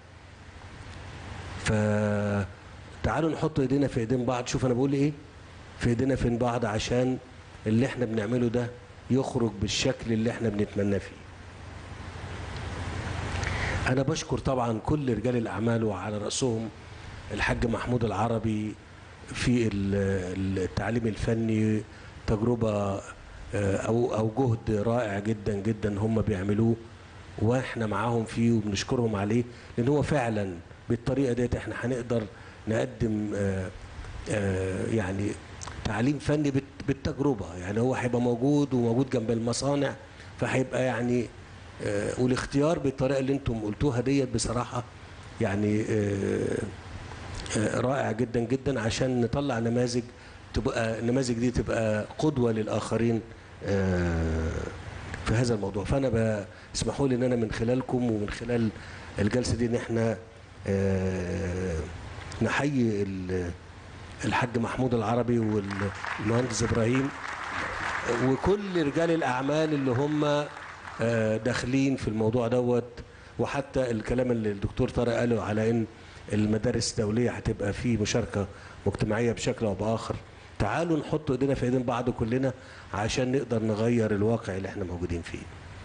فتعالوا نحط ايدينا في ايدين بعض شوف انا بقول ايه في ايدينا في بعض عشان اللي احنا بنعمله ده يخرج بالشكل اللي احنا بنتمناه فيه انا بشكر طبعا كل رجال الاعمال وعلى راسهم الحاج محمود العربي في ال- التعليم الفني تجربه آه، او او جهد رائع جدا جدا هم بيعملوه واحنا معاهم فيه وبنشكرهم عليه لان هو فعلا بالطريقه ديت احنا هنقدر نقدم آه، آه، يعني تعليم فني بالت- بالتجربه يعني هو هيبقى موجود وموجود جنب المصانع فهيبقى يعني آه، والاختيار بالطريقه اللي انتم قلتوها ديت بصراحه يعني آه، آه، رائع جدا جدا عشان نطلع نماذج تبقى النماذج دي تبقى قدوه للاخرين آه، في هذا الموضوع فانا ب- اسمحوا لي ان انا من خلالكم ومن خلال الجلسه دي ان احنا آه، نحيي ال- الحاج محمود العربي والمهندس ابراهيم وكل رجال الاعمال اللي هم آه، داخلين في الموضوع دوت وحتى الكلام اللي الدكتور طارق قاله على ان المدارس الدوليه هتبقى فيه مشاركه مجتمعيه بشكل او باخر تعالوا نحط ايدينا في ايدين بعض كلنا عشان نقدر نغير الواقع اللي احنا موجودين فيه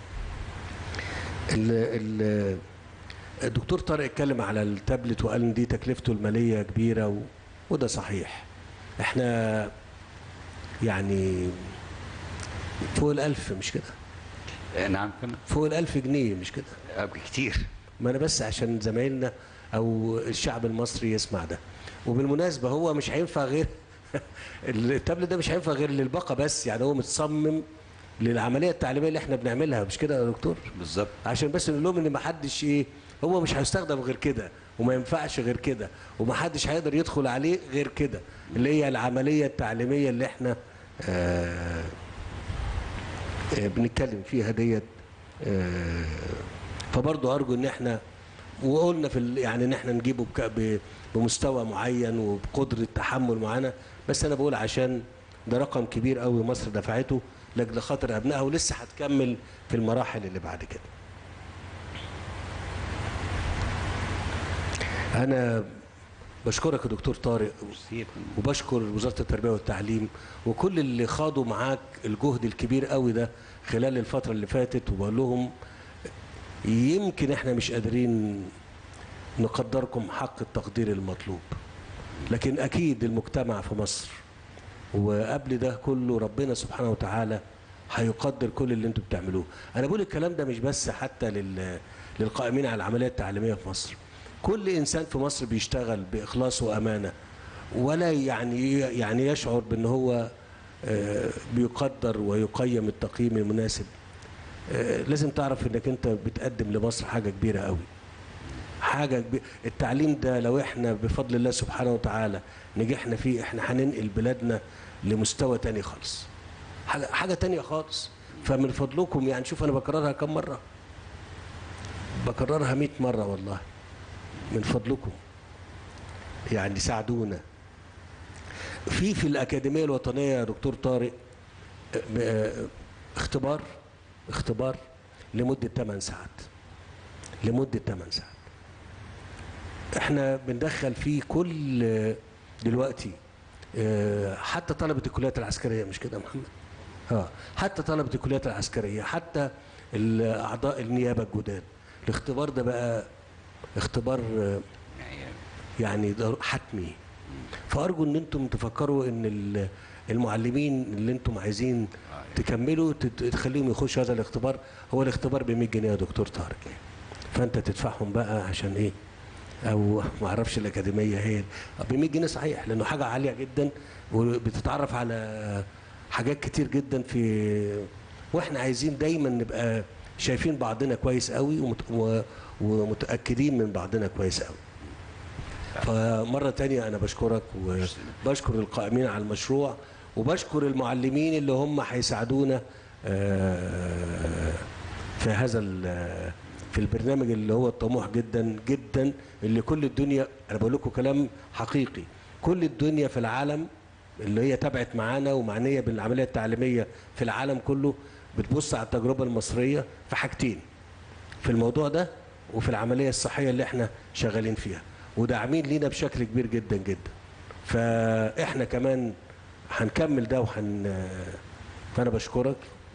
ال ال الدكتور طارق اتكلم على التابلت وقال ان دي تكلفته الماليه كبيره و... وده صحيح احنا يعني فوق الألف مش كده آه، نعم فندم فوق الألف جنيه مش كده آه، كتير ما أنا بس عشان زمايلنا أو الشعب المصري يسمع ده وبالمناسبة هو مش هينفع غير التابلت ده مش هينفع غير للبقى بس يعني هو متصمم للعملية التعليمية اللي احنا بنعملها مش كده يا دكتور بالظبط عشان بس نقول لهم ان ما حدش ايه هو مش هيستخدم غير كده وما ينفعش غير كده وما حدش هيقدر يدخل عليه غير كده اللي هي العمليه التعليميه اللي احنا آه آه بنتكلم فيها ديت آه فبرضه ارجو ان احنا وقلنا في ال- يعني ان احنا نجيبه بك- ب- بمستوى معين وبقدره تحمل معينه بس انا بقول عشان ده رقم كبير قوي مصر دفعته لاجل خاطر ابنائها ولسه هتكمل في المراحل اللي بعد كده. انا بشكرك يا دكتور طارق ميرسي يا فندم. وبشكر وزاره التربيه والتعليم وكل اللي خاضوا معاك الجهد الكبير قوي ده خلال الفتره اللي فاتت وبقول لهم يمكن احنا مش قادرين نقدركم حق التقدير المطلوب لكن اكيد المجتمع في مصر وقبل ده كله ربنا سبحانه وتعالى هيقدر كل اللي انتم بتعملوه انا بقول الكلام ده مش بس حتى لل للقائمين على العمليه التعليميه في مصر كل انسان في مصر بيشتغل باخلاص وامانه ولا يعني يعني يشعر بان هو آه، بيقدر ويقيم التقييم المناسب آه، لازم تعرف انك انت بتقدم لمصر حاجه كبيره قوي حاجه كبيرة. التعليم ده لو احنا بفضل الله سبحانه وتعالى نجحنا فيه احنا هننقل بلادنا لمستوى تاني خالص حاجه حاجه تانية خالص فمن فضلكم يعني شوف انا بكررها كم مره بكررها 100 مره والله من فضلكم يعني ساعدونا في في الأكاديمية الوطنية يا دكتور طارق آه، آه، اختبار اختبار لمدة 8 ساعات لمدة 8 ساعات احنا بندخل فيه كل آه، دلوقتي آه، حتى طلبة الكليات العسكرية مش كده يا محمد اه حتى طلبة الكليات العسكرية حتى الأعضاء النيابة الجداد الاختبار ده بقى اختبار آه، يعني ده حتمي فارجو ان انتم تفكروا ان ال- المعلمين اللي انتم عايزين تكملوا تت- تخليهم يخشوا هذا الاختبار هو الاختبار ب 100 جنيه يا دكتور طارق فانت تدفعهم بقى عشان ايه او ما اعرفش الاكاديميه هي ب 100 جنيه صحيح لانه حاجه عاليه جدا وبتتعرف على حاجات كتير جدا في واحنا عايزين دايما نبقى شايفين بعضنا كويس قوي ومت... و... ومتاكدين من بعضنا كويس قوي فمرة تانية أنا بشكرك وبشكر القائمين على المشروع وبشكر المعلمين اللي هم هيساعدونا آه، في هذا ال- في البرنامج اللي هو الطموح جدا جدا اللي كل الدنيا أنا بقول لكم كلام حقيقي كل الدنيا في العالم اللي هي تابعت معانا ومعنية بالعملية التعليمية في العالم كله بتبص على التجربة المصرية في حاجتين في الموضوع ده وفي العملية الصحية اللي احنا شغالين فيها وداعمين لينا بشكل كبير جدا جدا فاحنا كمان هنكمل ده وهن فانا بشكرك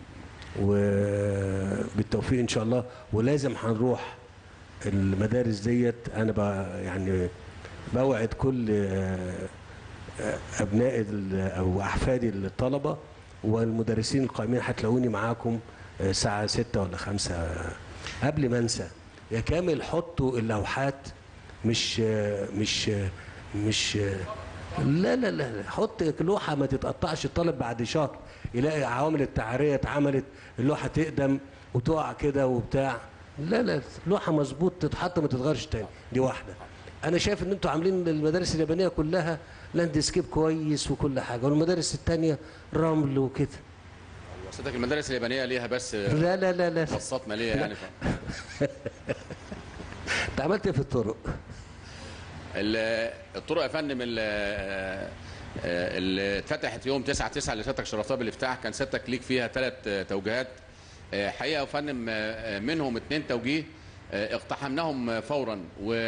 وبالتوفيق ان شاء الله ولازم هنروح المدارس ديت انا بقى يعني بوعد كل آه، آه، ابناء ال- او احفادي الطلبه والمدرسين القائمين هتلاقوني معاكم آه، الساعه 6 ولا 5 قبل ما انسى يا كامل حطوا اللوحات مش آه، مش آه، مش آه، لا لا لا لا، حط لوحه ما تتقطعش الطالب بعد شهر يلاقي عوامل التعريه اتعملت اللوحه تقدم وتقع كده وبتاع لا لا لوحه مظبوط تتحط ما تتغيرش تاني دي واحده انا شايف ان انتوا عاملين المدارس اليابانيه كلها لاندسكيب كويس وكل حاجه والمدارس التانيه رمل وكده وسيادتك المدارس اليابانيه ليها بس لا لا لا لا خاصات ماليه يعني ف... انت عملت ايه في الطرق ال- الطرق يا فندم ال- آه، آه، اللي اتفتحت يوم 9 9 اللي سيادتك شرفتها بالافتتاح كان سيادتك ليك فيها ثلاث توجيهات آه، حقيقه يا فندم آه، آه، منهم اثنين توجيه آه، اقتحمناهم فورا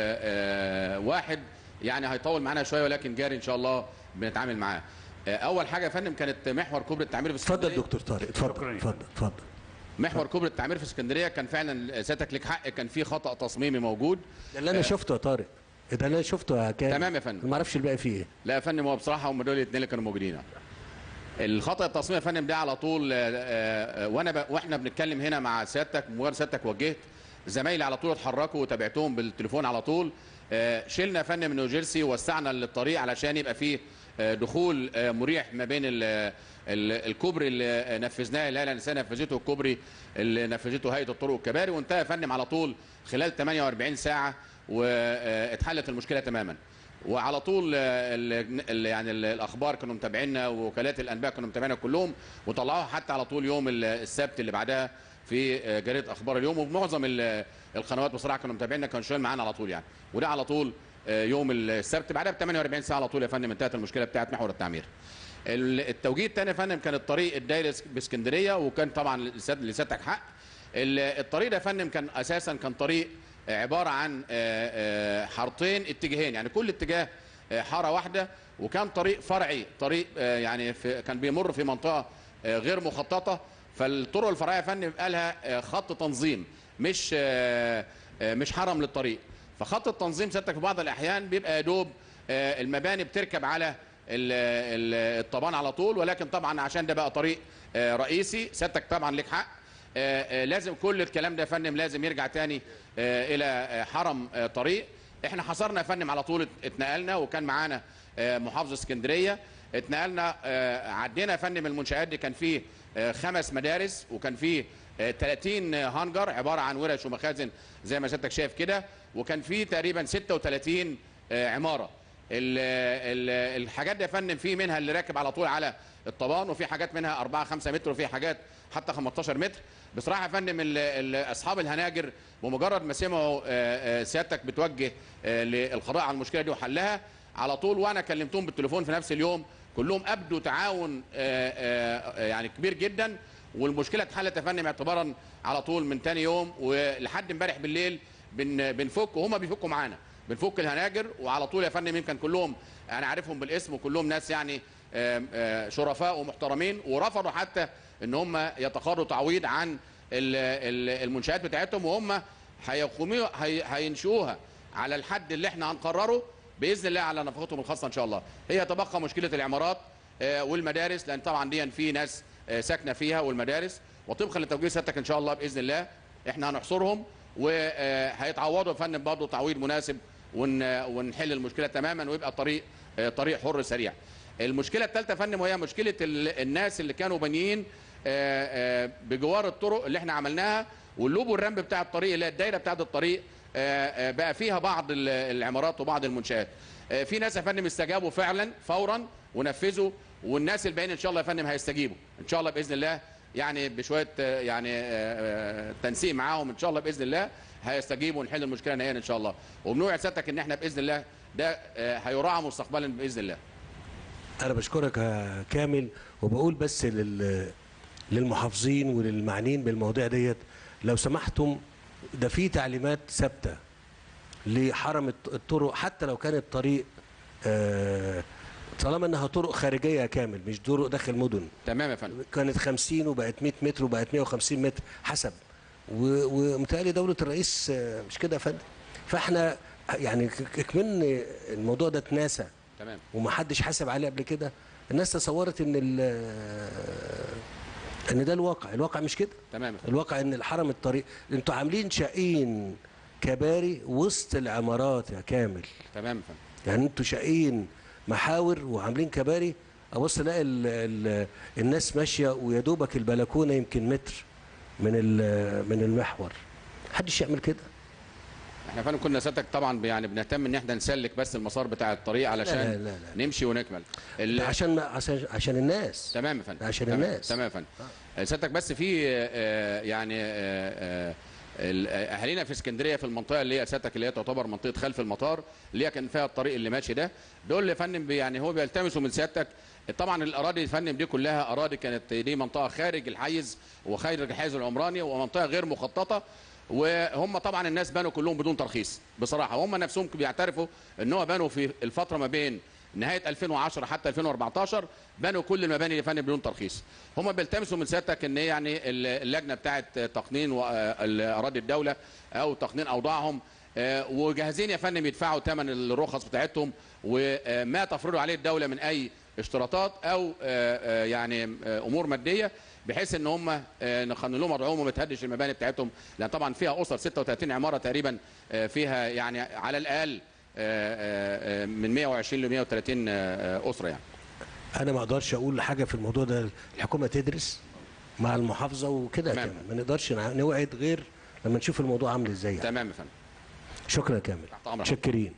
وواحد يعني هيطول معانا شويه ولكن جاري ان شاء الله بنتعامل معاه آه، اول حاجه يا فندم كانت محور كوبري التعمير في اتفضل اسكندريه دكتور طارق اتفضل شكراً. اتفضل اتفضل محور كوبري التعمير في اسكندريه كان فعلا سيادتك ليك حق كان في خطا تصميمي موجود ده اللي انا شفته يا طارق ده اللي انا شفته يا كامل تمام يا فندم. ما اعرفش الباقي فيه ايه لا يا فندم هو بصراحه هم دول الاثنين اللي كانوا موجودين الخطا التصميمي يا فندم ده على طول آه، آه، وانا ب... واحنا بنتكلم هنا مع سيادتك مجرد سيادتك وجهت زمايلي على طول اتحركوا وتابعتهم بالتليفون على طول آه، شلنا يا فندم نيوجيرسي ووسعنا الطريق علشان يبقى فيه آه، دخول آه، مريح ما بين ال... ال- الكوبري اللي نفذناه الهيئه الهندسيه نفذته الكوبري اللي نفذته هيئه الطرق والكباري وانتهى يا فندم على طول خلال 48 ساعه واتحلت المشكله تماما وعلى طول آه، ال- ال- يعني ال- الاخبار كانوا متابعينا ووكالات الانباء كانوا متابعينا كلهم وطلعوها حتى على طول يوم ال- السبت اللي بعدها في آه، جريده اخبار اليوم ومعظم ال- القنوات بصراحه كانوا متابعينا كانوا شغالين معانا على طول يعني وده على طول آه، يوم السبت بعدها ب 48 ساعه على طول يا فندم انتهت المشكله بتاعت محور التعمير ال- التوجيه الثاني يا فندم كان الطريق الدايري باسكندريه وكان طبعا لسيادة- لسيادتك حق ال- الطريق ده يا فندم كان اساسا كان طريق عباره عن آه، آه، حارتين اتجاهين يعني كل اتجاه آه، حاره واحده وكان طريق فرعي طريق آه، يعني في كان بيمر في منطقه آه، غير مخططه فالطرق الفرعيه يا فندم بقى لها آه، خط تنظيم مش آه، آه، مش حرم للطريق فخط التنظيم سيادتك في بعض الاحيان بيبقى يا دوب آه، المباني بتركب على ال- ال- الطبان على طول ولكن طبعا عشان ده بقى طريق آه، رئيسي سيادتك طبعا لك حق آه، آه، لازم كل الكلام ده يا فندم لازم يرجع تاني آه، الى آه، حرم آه، طريق احنا حصرنا يا فندم على طول اتنقلنا وكان معانا آه، محافظه اسكندريه اتنقلنا آه، عدينا يا فندم المنشآت دي كان فيه آه، خمس مدارس وكان فيه آه، 30 هانجر عباره عن ورش ومخازن زي ما سيادتك شايف كده وكان فيه تقريبا 36 آه، عماره ال- ال- الحاجات دي يا فندم في منها اللي راكب على طول على الطبان وفي حاجات منها 4 5 متر وفي حاجات حتى 15 متر بصراحه يا فندم ال- ال- اصحاب الهناجر بمجرد ما سمعوا آه، آه، سيادتك بتوجه آه، للقضاء على المشكله دي وحلها على طول وانا كلمتهم بالتليفون في نفس اليوم كلهم ابدوا تعاون آه، آه، يعني كبير جدا والمشكله اتحلت يا فندم اعتبارا على طول من تاني يوم ولحد امبارح بالليل بن بنفك وهم بيفكوا معانا بنفك الهناجر وعلى طول يا فندم يمكن كلهم انا عارفهم بالاسم وكلهم ناس يعني آم، آه، شرفاء ومحترمين ورفضوا حتى ان هم يتقاضوا تعويض عن ال- ال- المنشات بتاعتهم وهم هيقوموا هي- هينشئوها على الحد اللي احنا هنقرره باذن الله على نفقتهم الخاصه ان شاء الله هي تبقى مشكله العمارات آه، والمدارس لان طبعا دي في ناس آه، ساكنه فيها والمدارس وطبقا لتوجيه سيادتك ان شاء الله باذن الله احنا هنحصرهم وهيتعوضوا يا فندم برضه تعويض مناسب ون- ونحل المشكله تماما ويبقى طريق آه، طريق حر سريع. المشكله الثالثه يا فندم وهي مشكله ال- الناس اللي كانوا بانيين آه، آه، بجوار الطرق اللي احنا عملناها واللوب والرمب بتاع الطريق اللي هي الدايره بتاعه الطريق آه، آه، بقى فيها بعض ال- العمارات وبعض المنشآت آه، في ناس يا فندم استجابوا فعلا فورا ونفذوا والناس الباقيين ان شاء الله يا فندم هيستجيبوا ان شاء الله باذن الله يعني بشويه آه، يعني آه، آه، تنسيق معاهم ان شاء الله باذن الله هيستجيبوا ونحل المشكله نهائيا ان شاء الله وبنوعد سيادتك ان احنا باذن الله ده آه، هيراعى مستقبلا باذن الله انا بشكرك يا كامل وبقول بس لل للمحافظين وللمعنيين بالمواضيع ديت لو سمحتم ده في تعليمات ثابته لحرم الط- الطرق حتى لو كانت طريق آه، طالما انها طرق خارجيه يا كامل مش طرق داخل مدن تمام يا فندم كانت 50 وبقت 100 متر وبقت 150 متر حسب و- ومتهيألي دولة الرئيس آه، مش كده يا فندم فاحنا يعني ك- كمان الموضوع ده اتناسى تمام ومحدش حاسب عليه قبل كده الناس تصورت ان ال ان ده الواقع الواقع مش كده تمام يا فندم. الواقع ان الحرم الطريق انتوا عاملين شقين كباري وسط العمارات يا كامل تمام يا فندم يعني انتوا شقين محاور وعاملين كباري ابص الاقي ال ال الناس ماشيه ويا دوبك البلكونه يمكن متر من ال- من المحور محدش يعمل كده احنا فعلا كنا سيادتك طبعا يعني بنهتم ان احنا نسلك بس المسار بتاع الطريق علشان لا، لا، لا. نمشي ونكمل ال- ده عشان ما عشان عشان الناس تمام يا فندم عشان تمام. الناس. تمام يا فندم سيادتك بس في آه، يعني آه، آه، ال- آه، اهالينا في اسكندريه في المنطقه اللي هي سيادتك اللي هي تعتبر منطقه خلف المطار اللي هي كان فيها الطريق اللي ماشي ده دول يا فندم بي- يعني هو بيلتمسوا من سيادتك طبعا الاراضي يا فندم دي كلها اراضي كانت دي منطقه خارج الحيز وخارج الحيز العمراني ومنطقه غير مخططه وهم طبعا الناس بنوا كلهم بدون ترخيص بصراحه وهم نفسهم بيعترفوا ان هو بنوا في الفتره ما بين نهايه 2010 حتى 2014 بنوا كل المباني اللي فن بدون ترخيص هم بيلتمسوا من سيادتك ان يعني ال- اللجنه بتاعه تقنين و- آه، اراضي الدوله او تقنين اوضاعهم آه، وجاهزين يا فندم يدفعوا ثمن الرخص بتاعتهم وما تفرضه عليه الدوله من اي اشتراطات او آه، آه، يعني آه، امور ماديه بحيث ان هم آه، نخلي لهم وضعهم وما تهدش المباني بتاعتهم لان طبعا فيها اسر 36 عماره تقريبا آه، فيها يعني على الاقل آه، آه، آه، من 120 ل 130 آه، اسره يعني انا ما اقدرش اقول حاجه في الموضوع ده الحكومه تدرس مع المحافظه وكده تمام. كمان ما نقدرش نع- نوعد غير لما نشوف الموضوع عامل ازاي يعني. تمام يا فندم شكرا يا كامل تحت أمرك. شكرين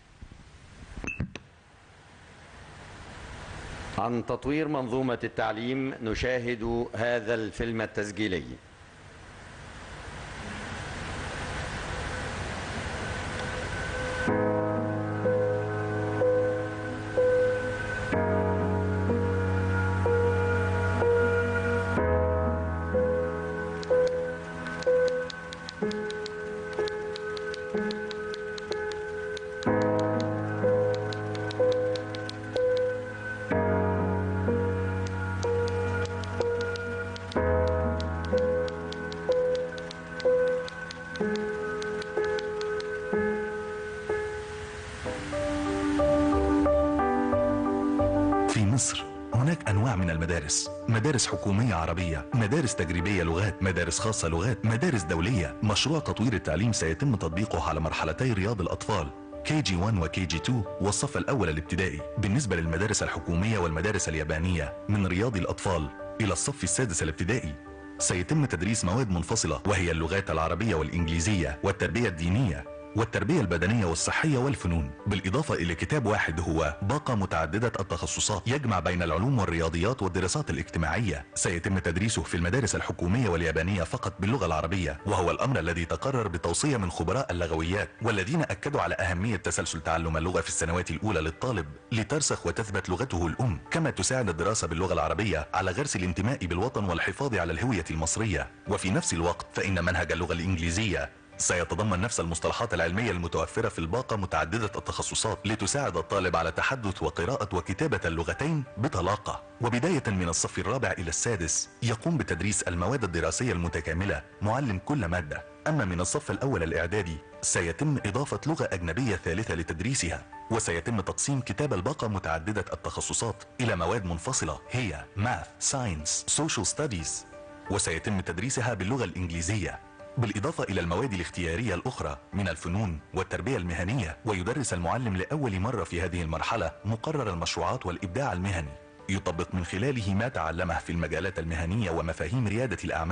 عن تطوير منظومة التعليم نشاهد هذا الفيلم التسجيلي في مصر هناك أنواع من المدارس مدارس حكومية عربية مدارس تجريبية لغات مدارس خاصة لغات مدارس دولية مشروع تطوير التعليم سيتم تطبيقه على مرحلتي رياض الأطفال كي جي 1 وكي جي 2 والصف الأول الابتدائي بالنسبة للمدارس الحكومية والمدارس اليابانية من رياض الأطفال إلى الصف السادس الابتدائي سيتم تدريس مواد منفصلة وهي اللغات العربية والإنجليزية والتربية الدينية والتربية البدنية والصحية والفنون بالإضافة إلى كتاب واحد هو باقة متعددة التخصصات يجمع بين العلوم والرياضيات والدراسات الاجتماعية سيتم تدريسه في المدارس الحكومية واليابانية فقط باللغة العربية وهو الأمر الذي تقرر بتوصية من خبراء اللغويات والذين أكدوا على أهمية تسلسل تعلم اللغة في السنوات الأولى للطالب لترسخ وتثبت لغته الأم كما تساعد الدراسة باللغة العربية على غرس الانتماء بالوطن والحفاظ على الهوية المصرية وفي نفس الوقت فإن منهج اللغة الإنجليزية سيتضمن نفس المصطلحات العلمية المتوفرة في الباقة متعددة التخصصات لتساعد الطالب على تحدث وقراءة وكتابة اللغتين بطلاقة وبداية من الصف الرابع إلى السادس يقوم بتدريس المواد الدراسية المتكاملة معلم كل مادة أما من الصف الأول الإعدادي سيتم إضافة لغة أجنبية ثالثة لتدريسها وسيتم تقسيم كتاب الباقة متعددة التخصصات إلى مواد منفصلة هي Math, Science, Social Studies وسيتم تدريسها باللغة الإنجليزية بالإضافة إلى المواد الاختيارية الأخرى من الفنون والتربية المهنية ويدرس المعلم لأول مرة في هذه المرحلة مقرر المشروعات والإبداع المهني يطبق من خلاله ما تعلمه في المجالات المهنية ومفاهيم ريادة الأعمال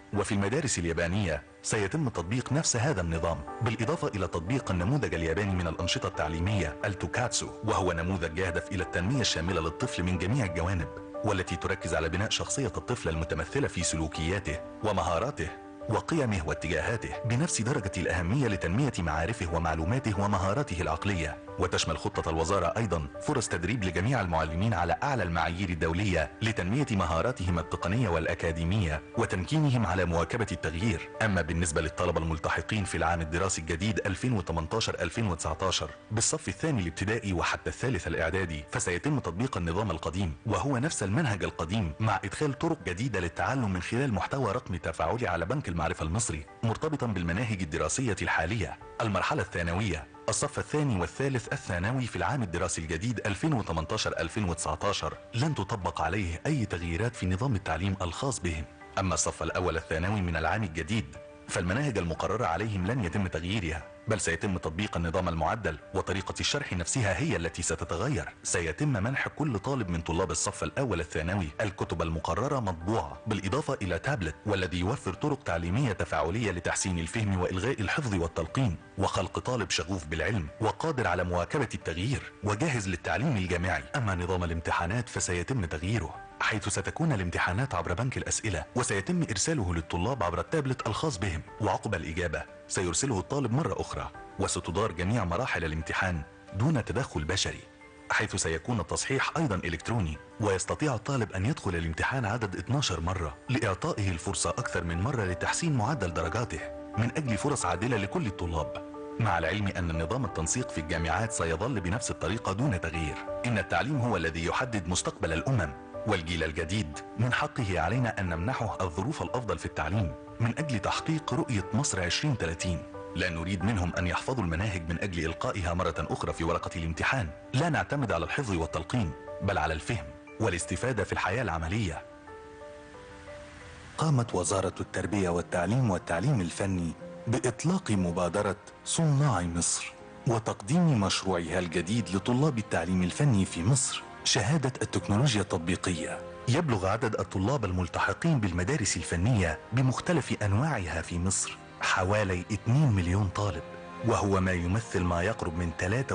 وفي المدارس اليابانية سيتم تطبيق نفس هذا النظام بالإضافة إلى تطبيق النموذج الياباني من الأنشطة التعليمية التوكاتسو وهو نموذج يهدف إلى التنمية الشاملة للطفل من جميع الجوانب والتي تركز على بناء شخصية الطفل المتمثلة في سلوكياته ومهاراته وقيمه واتجاهاته بنفس درجة الأهمية لتنمية معارفه ومعلوماته ومهاراته العقلية وتشمل خطة الوزارة أيضا فرص تدريب لجميع المعلمين على أعلى المعايير الدولية لتنمية مهاراتهم التقنية والأكاديمية وتمكينهم على مواكبة التغيير أما بالنسبة للطلبة الملتحقين في العام الدراسي الجديد 2018-2019 بالصف الثاني الابتدائي وحتى الثالث الإعدادي فسيتم تطبيق النظام القديم وهو نفس المنهج القديم مع إدخال طرق جديدة للتعلم من خلال محتوى رقمي تفاعلي على بنك المعرفة المصري مرتبطا بالمناهج الدراسية الحالية المرحلة الثانوية الصف الثاني والثالث الثانوي في العام الدراسي الجديد 2018-2019 لن تطبق عليه أي تغييرات في نظام التعليم الخاص بهم أما الصف الأول الثانوي من العام الجديد فالمناهج المقررة عليهم لن يتم تغييرها بل سيتم تطبيق النظام المعدل وطريقة الشرح نفسها هي التي ستتغير سيتم منح كل طالب من طلاب الصف الأول الثانوي الكتب المقررة مطبوعة بالإضافة إلى تابلت والذي يوفر طرق تعليمية تفاعلية لتحسين الفهم وإلغاء الحفظ والتلقين وخلق طالب شغوف بالعلم وقادر على مواكبة التغيير وجاهز للتعليم الجامعي أما نظام الامتحانات فسيتم تغييره حيث ستكون الامتحانات عبر بنك الأسئلة وسيتم إرساله للطلاب عبر التابلت الخاص بهم وعقب الإجابة سيرسله الطالب مرة أخرى وستدار جميع مراحل الامتحان دون تدخل بشري حيث سيكون التصحيح أيضا إلكتروني ويستطيع الطالب أن يدخل الامتحان عدد 12 مرة لإعطائه الفرصة أكثر من مرة لتحسين معدل درجاته من أجل فرص عادلة لكل الطلاب مع العلم أن نظام التنسيق في الجامعات سيظل بنفس الطريقة دون تغيير إن التعليم هو الذي يحدد مستقبل الأمم والجيل الجديد من حقه علينا أن نمنحه الظروف الأفضل في التعليم من أجل تحقيق رؤية مصر 2030 لا نريد منهم أن يحفظوا المناهج من أجل إلقائها مرة أخرى في ورقة الامتحان لا نعتمد على الحفظ والتلقين بل على الفهم والاستفادة في الحياة العملية قامت وزارة التربية والتعليم والتعليم الفني بإطلاق مبادرة صناع مصر وتقديم مشروعها الجديد لطلاب التعليم الفني في مصر شهادة التكنولوجيا التطبيقية يبلغ عدد الطلاب الملتحقين بالمدارس الفنية بمختلف أنواعها في مصر حوالي 2 مليون طالب وهو ما يمثل ما يقرب من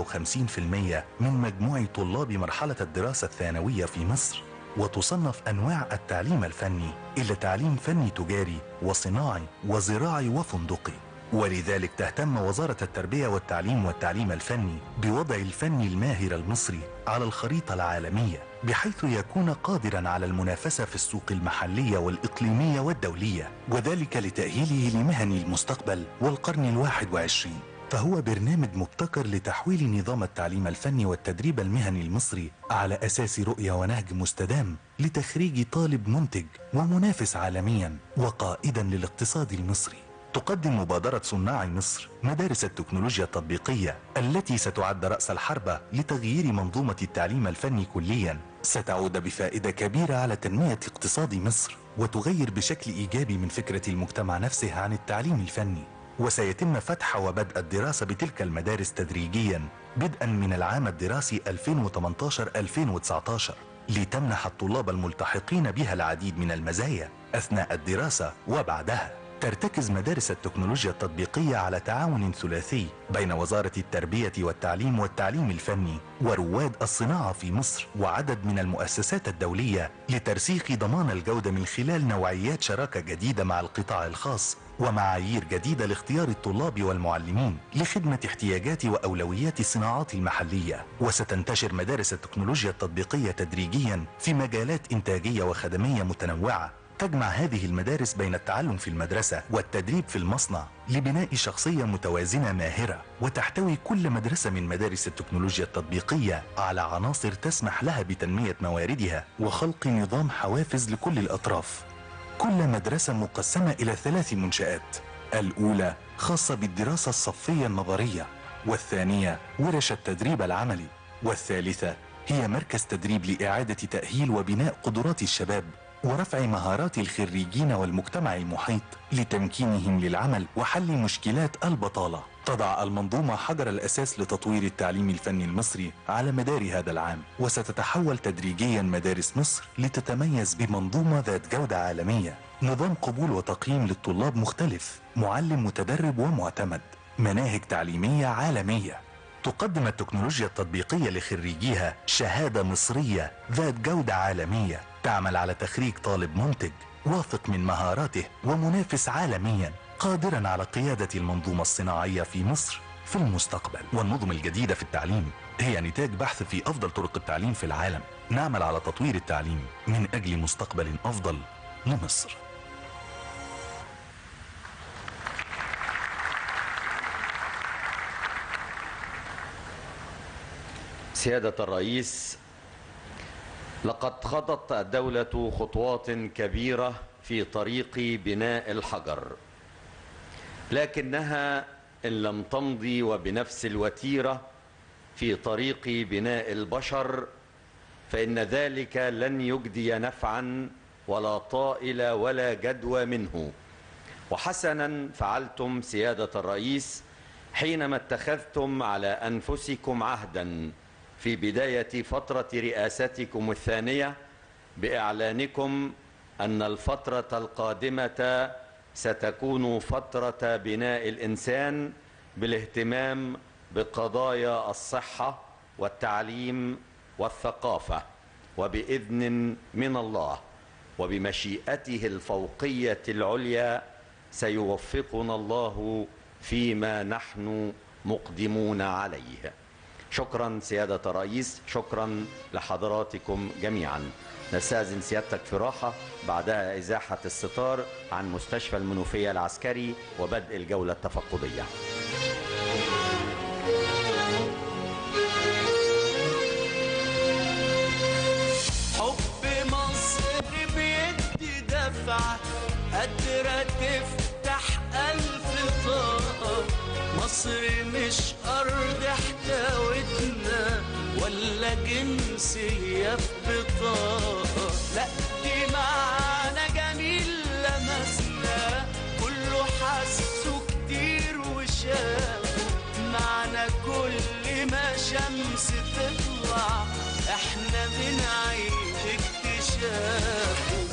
53% من مجموع طلاب مرحلة الدراسة الثانوية في مصر وتصنف أنواع التعليم الفني إلى تعليم فني تجاري وصناعي وزراعي وفندقي ولذلك تهتم وزارة التربية والتعليم والتعليم الفني بوضع الفن الماهر المصري على الخريطة العالمية بحيث يكون قادرا على المنافسة في السوق المحلية والإقليمية والدولية وذلك لتأهيله لمهن المستقبل والقرن الواحد وعشرين فهو برنامج مبتكر لتحويل نظام التعليم الفني والتدريب المهني المصري على أساس رؤية ونهج مستدام لتخريج طالب منتج ومنافس عالميا وقائدا للاقتصاد المصري تقدم مبادرة صناع مصر مدارس التكنولوجيا التطبيقية التي ستعد رأس الحربة لتغيير منظومة التعليم الفني كليا ستعود بفائدة كبيرة على تنمية اقتصاد مصر وتغير بشكل إيجابي من فكرة المجتمع نفسه عن التعليم الفني وسيتم فتح وبدء الدراسة بتلك المدارس تدريجيا بدءا من العام الدراسي 2018-2019 لتمنح الطلاب الملتحقين بها العديد من المزايا أثناء الدراسة وبعدها ترتكز مدارس التكنولوجيا التطبيقية على تعاون ثلاثي بين وزارة التربية والتعليم والتعليم الفني ورواد الصناعة في مصر وعدد من المؤسسات الدولية لترسيخ ضمان الجودة من خلال نوعيات شراكة جديدة مع القطاع الخاص ومعايير جديدة لاختيار الطلاب والمعلمين لخدمة احتياجات وأولويات الصناعات المحلية وستنتشر مدارس التكنولوجيا التطبيقية تدريجيا في مجالات إنتاجية وخدمية متنوعة تجمع هذه المدارس بين التعلم في المدرسة والتدريب في المصنع لبناء شخصية متوازنة ماهرة وتحتوي كل مدرسة من مدارس التكنولوجيا التطبيقية على عناصر تسمح لها بتنمية مواردها وخلق نظام حوافز لكل الأطراف كل مدرسة مقسمة إلى ثلاث منشآت الأولى خاصة بالدراسة الصفية النظرية والثانية ورش التدريب العملي والثالثة هي مركز تدريب لإعادة تأهيل وبناء قدرات الشباب ورفع مهارات الخريجين والمجتمع المحيط لتمكينهم للعمل وحل مشكلات البطالة تضع المنظومة حجر الأساس لتطوير التعليم الفني المصري على مدار هذا العام وستتحول تدريجيا مدارس مصر لتتميز بمنظومة ذات جودة عالمية نظام قبول وتقييم للطلاب مختلف معلم متدرب ومعتمد مناهج تعليمية عالمية تقدم التكنولوجيا التطبيقية لخريجيها شهادة مصرية ذات جودة عالمية تعمل على تخريج طالب منتج واثق من مهاراته ومنافس عالميا قادرا على قيادة المنظومة الصناعية في مصر في المستقبل والنظم الجديدة في التعليم هي نتاج بحث في أفضل طرق التعليم في العالم نعمل على تطوير التعليم من أجل مستقبل أفضل لمصر سيادة الرئيس لقد خضت الدولة خطوات كبيرة في طريق بناء الحجر لكنها إن لم تمضي وبنفس الوتيرة في طريق بناء البشر فإن ذلك لن يجدي نفعا ولا طائل ولا جدوى منه وحسنا فعلتم سيادة الرئيس حينما اتخذتم على أنفسكم عهدا في بداية فترة رئاستكم الثانية بإعلانكم أن الفترة القادمة ستكون فترة بناء الإنسان بالاهتمام بقضايا الصحة والتعليم والثقافة وبإذن من الله وبمشيئته الفوقية العليا سيوفقنا الله فيما نحن مقدمون عليه شكرا سيادة الرئيس شكرا لحضراتكم جميعا نستأذن سيادتك في راحة بعدها إزاحة الستار عن مستشفى المنوفية العسكري وبدء الجولة التفقدية حب مصر بيدي دفعة قادرة تفتح ألف طاقة مصر مش أرض احتوتنا ولا جنسية في بطاقة لا دي معنى جميل لمسنا كله حسه كتير وشافه معنى كل ما شمس تطلع احنا بنعيش اكتشافه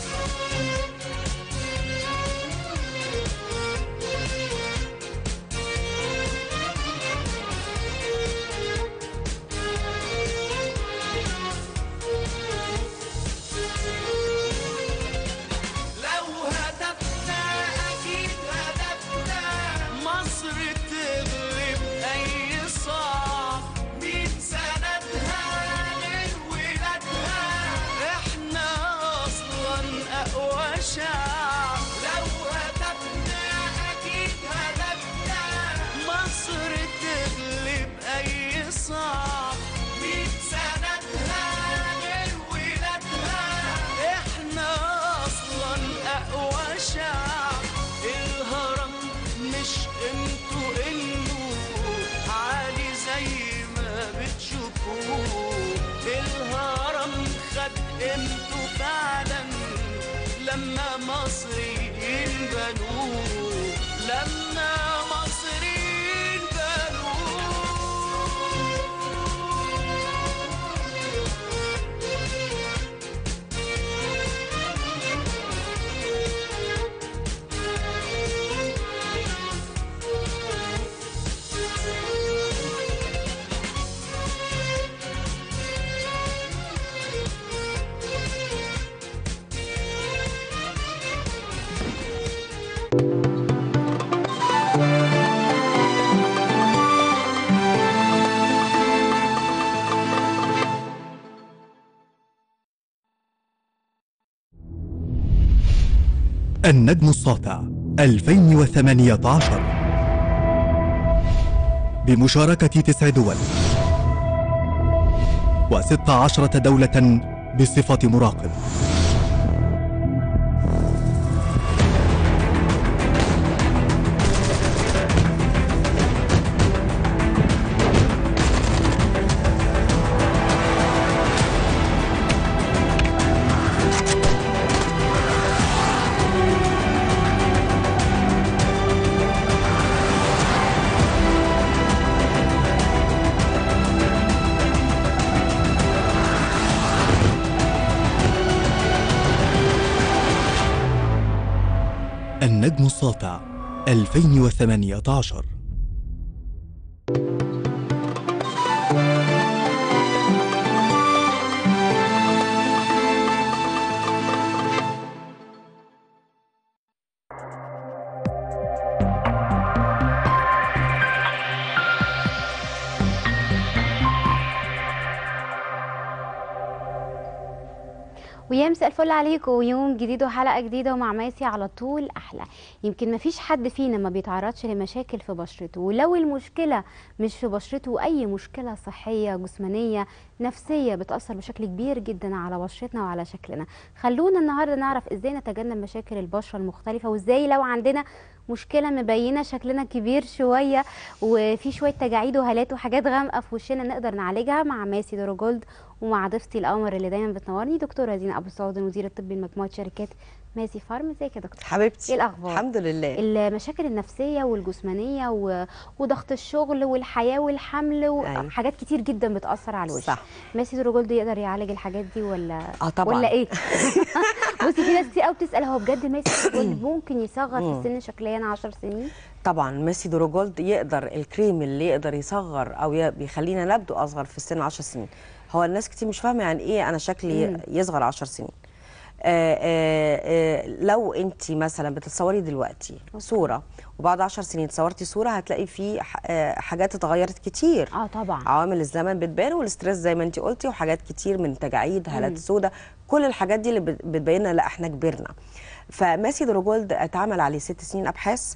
لو هدفنا أكيد هدفنا مصر تغلب أي صعب مين سندها غير ولادها إحنا أصلا أقوى شعب لو هدفنا أكيد هدفنا مصر تغلب أي صعب مين سندها غير ولادها احنا اصلا اقوى شعب الهرم مش قيمته انه عالي زي ما بتشوفوه الهرم خد قيمته فعلا لما مصريين بنوه لما مصريين بنوه النجم الساطع 2018 بمشاركة تسع دول وست عشرة دولة بصفة مراقب النجم الساطع 2018 ويا مساء الفل عليكم ويوم جديد وحلقه جديده ومع ماسي على طول احلى يمكن مفيش حد فينا ما بيتعرضش لمشاكل في بشرته ولو المشكله مش في بشرته اي مشكله صحيه جسمانيه نفسيه بتاثر بشكل كبير جدا على بشرتنا وعلى شكلنا خلونا النهارده نعرف ازاي نتجنب مشاكل البشره المختلفه وازاي لو عندنا مشكله مبينه شكلنا كبير شويه وفي شويه تجاعيد وهالات وحاجات غامقه في وشنا نقدر نعالجها مع ماسي دروجولد ومع ضيفتي القمر اللي دايما بتنورني دكتوره دينا ابو سعود المدير الطبي لمجموعه شركات ماسي فارم ازيك يا دكتور حبيبتي ايه الاخبار الحمد لله المشاكل النفسيه والجسمانيه و... وضغط الشغل والحياه والحمل أيوة. وحاجات كتير جدا بتاثر على الوش صح. ماسي دروجولد يقدر يعالج الحاجات دي ولا اه طبعا ولا ايه بصي في ناس كتير قوي بتسال هو بجد ماسي دروجولد ممكن يصغر في السن شكليا 10 سنين طبعا ميسي دروجولد يقدر الكريم اللي يقدر يصغر او ي- بيخلينا نبدو اصغر في السن 10 سنين هو الناس كتير مش فاهمه يعني ايه انا شكلي يصغر 10 سنين آه آه آه لو انت مثلا بتتصوري دلوقتي صوره وبعد 10 سنين صورتي صوره هتلاقي في ح- آه حاجات اتغيرت كتير اه طبعا عوامل الزمن بتبان والاسترس زي ما انت قلتي وحاجات كتير من تجاعيد هالات سوداء كل الحاجات دي اللي بت- بتبين لنا لا احنا كبرنا فماسي دروجولد اتعمل عليه ست سنين ابحاث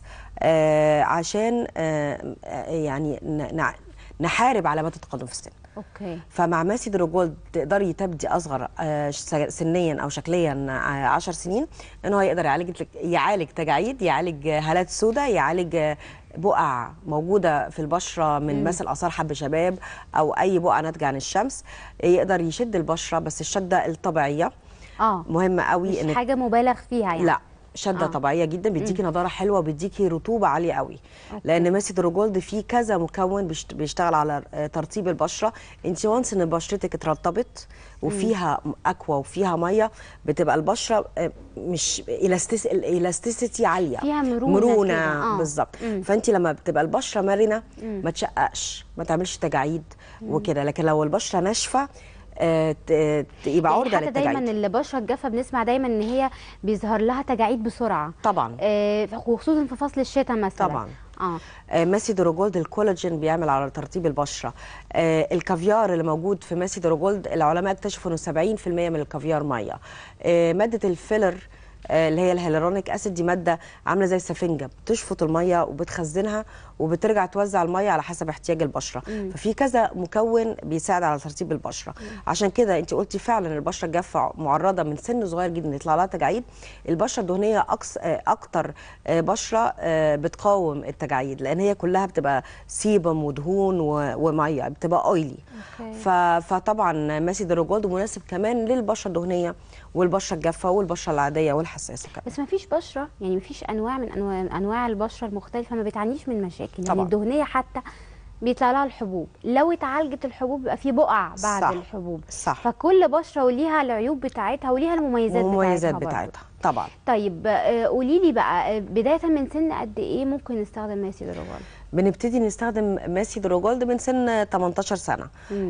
آه عشان آه آه، يعني ن- نع- نحارب علامات التقدم في السن اوكي فمع ماسي دروجولد تقدري تبدي اصغر آه، س- سنيا او شكليا 10 سنين ان هو يقدر يعالج يعالج تجاعيد يعالج هالات سوداء يعالج آه، بقع موجوده في البشره من مثل اثار حب شباب او اي بقعه ناتجه عن الشمس يقدر يشد البشره بس الشده الطبيعيه اه مهمه قوي مش إنك- حاجه مبالغ فيها يعني لا شده آه. آه. طبيعيه جدا بيديكي نضاره حلوه وبيديكي رطوبه عاليه قوي لان ماسي دروجولد فيه كذا مكون بيشت- بيشتغل على آه، ترطيب البشره انت وانس ان بشرتك اترطبت وفيها اكوا وفيها ميه بتبقى البشره آه، مش الاستيس الالاستيسيتي عاليه فيها مرونة مرونه كده، آه. بالظبط مم. فانت لما بتبقى البشره مرنه ما تشققش ما تعملش تجاعيد وكده لكن لو البشره ناشفه آه، ت- ت- يبقى يعني عرضه حتى دايما للتجاعيد البشره الجافه بنسمع دايما ان هي بيظهر لها تجاعيد بسرعه طبعا آه خصوصا في فصل الشتاء مثلا طبعا اه آه، ماسي دروجولد الكولاجين بيعمل على ترطيب البشره آه، الكافيار اللي موجود في ماسي دروجولد العلماء اكتشفوا انه 70% من الكافيار ميه آه، ماده الفيلر آه، اللي هي الهيالورونيك اسيد دي ماده عامله زي السفنجه بتشفط الميه وبتخزنها وبترجع توزع الميه على حسب احتياج البشره ففي كذا مكون بيساعد على ترطيب البشره عشان كده انت قلتي فعلا البشره الجافه معرضه من سن صغير جدا يطلع لها تجاعيد البشره الدهنيه أقص آه، اكتر آه، بشره آه، بتقاوم التجاعيد لان هي كلها بتبقى سيبم ودهون و- وميه بتبقى اويلي ف... فطبعا ماسي دروجولد مناسب كمان للبشره الدهنيه والبشره الجافه والبشره العاديه والحساسه كمان بس ما فيش بشره يعني ما فيش انواع من انواع انواع البشره المختلفه ما بتعانيش من مشاكل يعني طبعاً. الدهنيه حتى بيطلع لها الحبوب لو اتعالجت الحبوب بيبقى في بقع بعد صح. الحبوب صح فكل بشره وليها العيوب بتاعتها وليها المميزات والمميزات برضه. بتاعتها طبعا طيب آه، قولي لي بقى آه، بدايه من سن قد ايه ممكن نستخدم ماسي دروجول بنبتدي نستخدم ماسي دروجولد من سن 18 سنه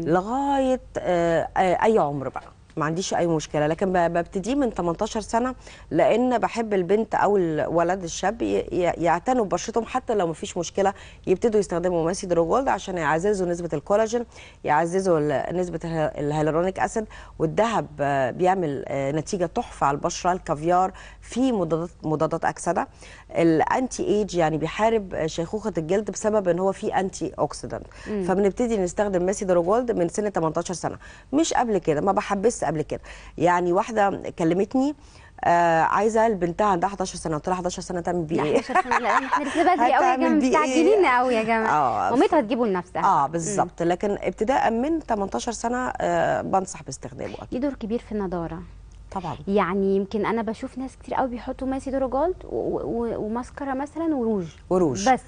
لغايه آه، آه، اي عمر بقى ما عنديش اي مشكله لكن ب- ببتدي من 18 سنه لان بحب البنت او الولد الشاب ي- ي- يعتنوا ببشرتهم حتى لو ما فيش مشكله يبتدوا يستخدموا ماسي دروجولد عشان يعززوا نسبه الكولاجين يعززوا ال- نسبه اله- الهيالورونيك اسيد والذهب آه، بيعمل آه، نتيجه تحفه على البشره الكافيار فيه مضادات مضادات اكسده الانتي ايج يعني بيحارب آه، شيخوخه الجلد بسبب ان هو فيه انتي اوكسيدنت فبنبتدي نستخدم ماسي دروجولد من سن 18 سنه مش قبل كده ما بحبس قبل كده يعني واحده كلمتني آه عايزه لبنتها عندها 11 سنه قلت لها 11 سنه تعمل بيه لا ايه 11 سنه لا احنا لسه بدري قوي يا هتعمل جماعه بيه إيه؟ مستعجلين قوي يا جماعه آه، مامتها تجيبه لنفسها اه بالظبط لكن ابتداء من 18 سنه آه بنصح باستخدامه ليه دور كبير في النضاره طبعا يعني يمكن انا بشوف ناس كتير قوي بيحطوا ماسي دروجولد و- و- وماسكارا مثلا وروج وروج. بس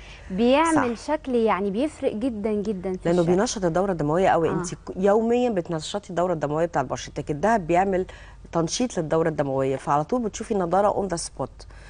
بيعمل شكل يعني بيفرق جدا جدا في لانه الشكل. بينشط الدوره الدمويه قوي آه. آه. انت يوميا بتنشطي الدوره الدمويه بتاع بشرتك الدهب بيعمل تنشيط للدوره الدمويه فعلى طول بتشوفي النضاره اون ذا سبوت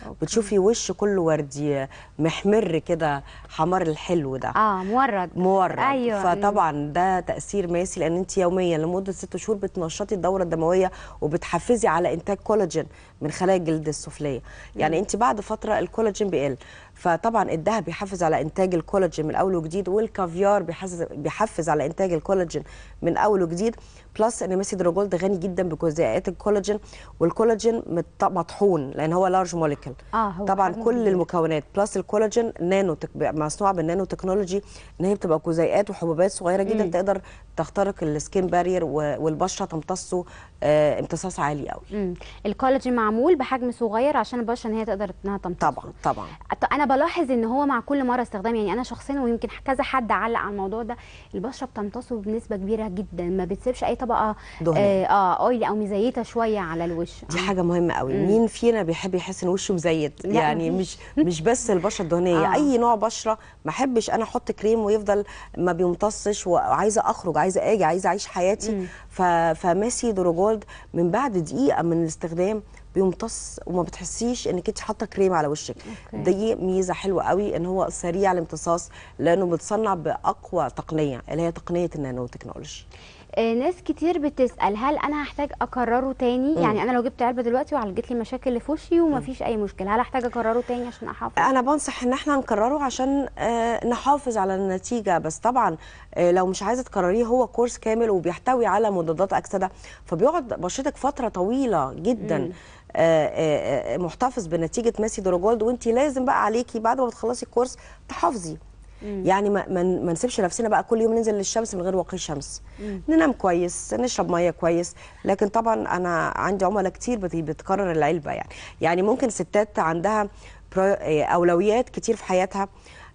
بتشوفي وش كله وردي محمر كده حمار الحلو ده اه مورد مورد أيوة. فطبعا ده تاثير ماسي لان انت يوميا لمده ست شهور بتنشطي الدوره الدمويه وبتحفزي على انتاج كولاجين من خلايا الجلد السفليه يعني انت بعد فتره الكولاجين بيقل فطبعا الدهب بيحفز على انتاج الكولاجين من اول وجديد والكافيار بيحفز بيحفز على انتاج الكولاجين من اول وجديد بلس ان ميسي دروجولد غني جدا بجزيئات الكولاجين والكولاجين مت- مطحون لان هو لارج موليكول اه هو طبعا حجمه كل كبير. المكونات بلس الكولاجين نانو تك... مصنوع بالنانو تكنولوجي ان هي بتبقى جزيئات وحبوبات صغيره جدا مم. تقدر تخترق السكين بارير و... والبشره تمتصه آه امتصاص عالي قوي مم. الكولاجين معمول بحجم صغير عشان البشره ان هي تقدر انها تمتصه طبعا طبعا ط- انا بلاحظ ان هو مع كل مره استخدام يعني انا شخصيا ويمكن كذا حد علق على الموضوع ده البشره بتمتصه بنسبه كبيره جدا ما بتسيبش اي طبقه دهنية. اه, آه اويلي او مزيته شويه على الوش دي آه. حاجه مهمه قوي مم. مين فينا بيحب يحس ان وشه مزيت لا، يعني مش مفيش. مش بس البشره الدهنيه آه. اي نوع بشره ما احبش انا احط كريم ويفضل ما بيمتصش وعايزه اخرج عايزه اجي عايزه اعيش حياتي ف... فميسي دروجولد من بعد دقيقه من الاستخدام بيمتص وما بتحسيش انك انت حاطه كريم على وشك أوكي. دي ميزه حلوه قوي ان هو سريع الامتصاص لانه بتصنع باقوى تقنيه اللي هي تقنيه النانو تكنولوجي آه، ناس كتير بتسال هل انا هحتاج اكرره تاني مم. يعني انا لو جبت علبه دلوقتي وعالجت لي مشاكل اللي في وشي ومفيش اي مشكله هل احتاج اكرره تاني عشان احافظ انا بنصح ان احنا نكرره عشان آه، نحافظ على النتيجه بس طبعا آه، لو مش عايزه تكرريه هو كورس كامل وبيحتوي على مضادات اكسده فبيقعد بشرتك فتره طويله جدا مم. آه، آه، آه، محتفظ بنتيجه ماسي دروجولد وانت لازم بقى عليكي بعد ما بتخلصي الكورس تحافظي يعني ما ما ما نسيبش نفسنا بقى كل يوم ننزل للشمس من غير واقي شمس ننام كويس نشرب ميه كويس لكن طبعا انا عندي عملاء كتير بت- بتكرر العلبه يعني يعني ممكن ستات عندها برو- آه، اولويات كتير في حياتها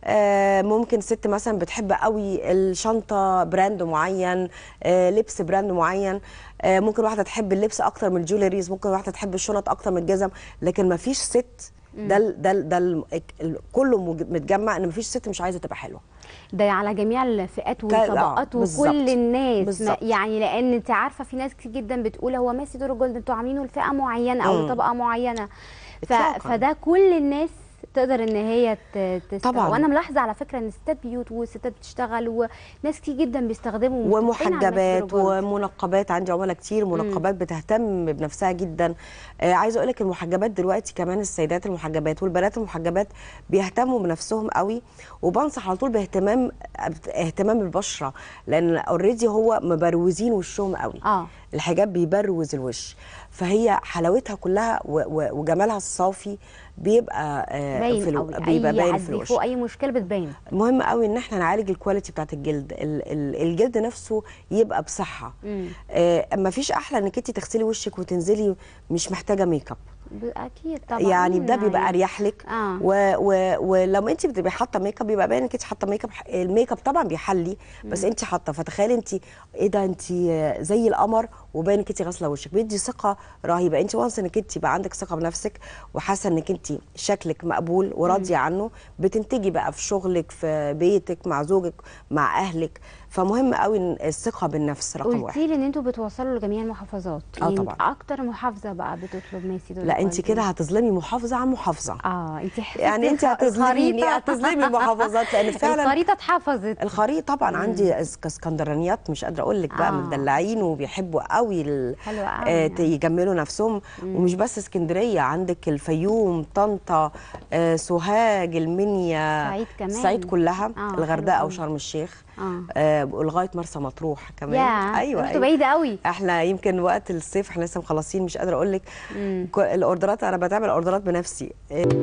آه، ممكن ست مثلا بتحب قوي الشنطه براند معين آه، لبس براند معين آه، ممكن واحده تحب اللبس اكتر من الجولريز ممكن واحده تحب الشنط اكتر من الجزم لكن ما فيش ست ده ال- ده ال- ده ال- ال- كله مج- متجمع ان ما فيش ست مش عايزه تبقى حلوه ده على جميع الفئات آه، والطبقات بالظبط. وكل الناس ما بالظبط. يعني لان انت عارفه في ناس كتير جدا بتقول هو ميسي دور جولد انتوا عاملينه لفئه معينه او مم. لطبقه معينه ف... إطلاقاً. فده كل الناس تقدر ان هي ت- تستخدم طبعاً. وانا ملاحظه على فكره ان ستات بيوت وستات بتشتغل وناس كتير جدا بيستخدموا متفقين على ميسي ومحجبات دور جولد. ومنقبات عندي عملاء كتير منقبات بتهتم بنفسها جدا آه عايزه اقول لك المحجبات دلوقتي كمان السيدات المحجبات والبنات المحجبات بيهتموا بنفسهم قوي وبنصح على طول باهتمام اهتمام البشره لان اوريدي هو مبروزين وشهم قوي اه الحجاب بيبروز الوش فهي حلاوتها كلها و- و- وجمالها الصافي بيبقى آه، باين في الو... قوي بيبقى اي باين حد في الوش فوق اي مشكله بتبين مهم قوي ان احنا نعالج الكواليتي بتاعت الجلد ال- ال- الجلد نفسه يبقى بصحه مم. آه اما فيش احلى انك انت تغسلي وشك وتنزلي مش محتاجه ميك اب ب- اكيد طبعا يعني مين ده بيبقى يعني؟ اريح لك اه و... و... ولما انت بتبقي حاطه ميك اب بيبقى باين انك انت حاطه ميك اب الميك اب طبعا بيحلي بس انت حاطه فتخيلي انت ايه ده انت زي القمر وباين انك انت غاسله وشك بيدي ثقه رهيبه انت وانس انك انت بقى عندك ثقه بنفسك وحاسه انك انت شكلك مقبول وراضيه عنه بتنتجي بقى في شغلك في بيتك مع زوجك مع اهلك فمهم قوي إن الثقه بالنفس رقم واحد قلتي لي ان انتوا بتوصلوا لجميع المحافظات آه يعني طبعا. اكتر محافظه بقى بتطلب ميسي دول لا انت جولد؟ كده هتظلمي محافظه عن محافظه اه انت حفظتي يعني انت الخ- هتظلميني الخريطة. هتظلمي المحافظات لان فعلا الخريطه اتحفظت الخريطه طبعا عندي اس- كاسكندرانيات مش قادره اقول لك بقى آه. مدلعين وبيحبوا قوي ال- حلوة قوي آه يعني. يجملوا نفسهم ومش بس اسكندريه عندك الفيوم طنطا آه سوهاج المنيا صعيد كمان. الصعيد كلها آه، حلو الغردقه قوي. وشرم الشيخ اه آه ولغايه مرسى مطروح كمان يا ايوه انتوا أيوة. بعيده قوي احنا يمكن وقت الصيف احنا لسه مخلصين مش قادره اقول لك الاوردرات انا بتعمل اوردرات بنفسي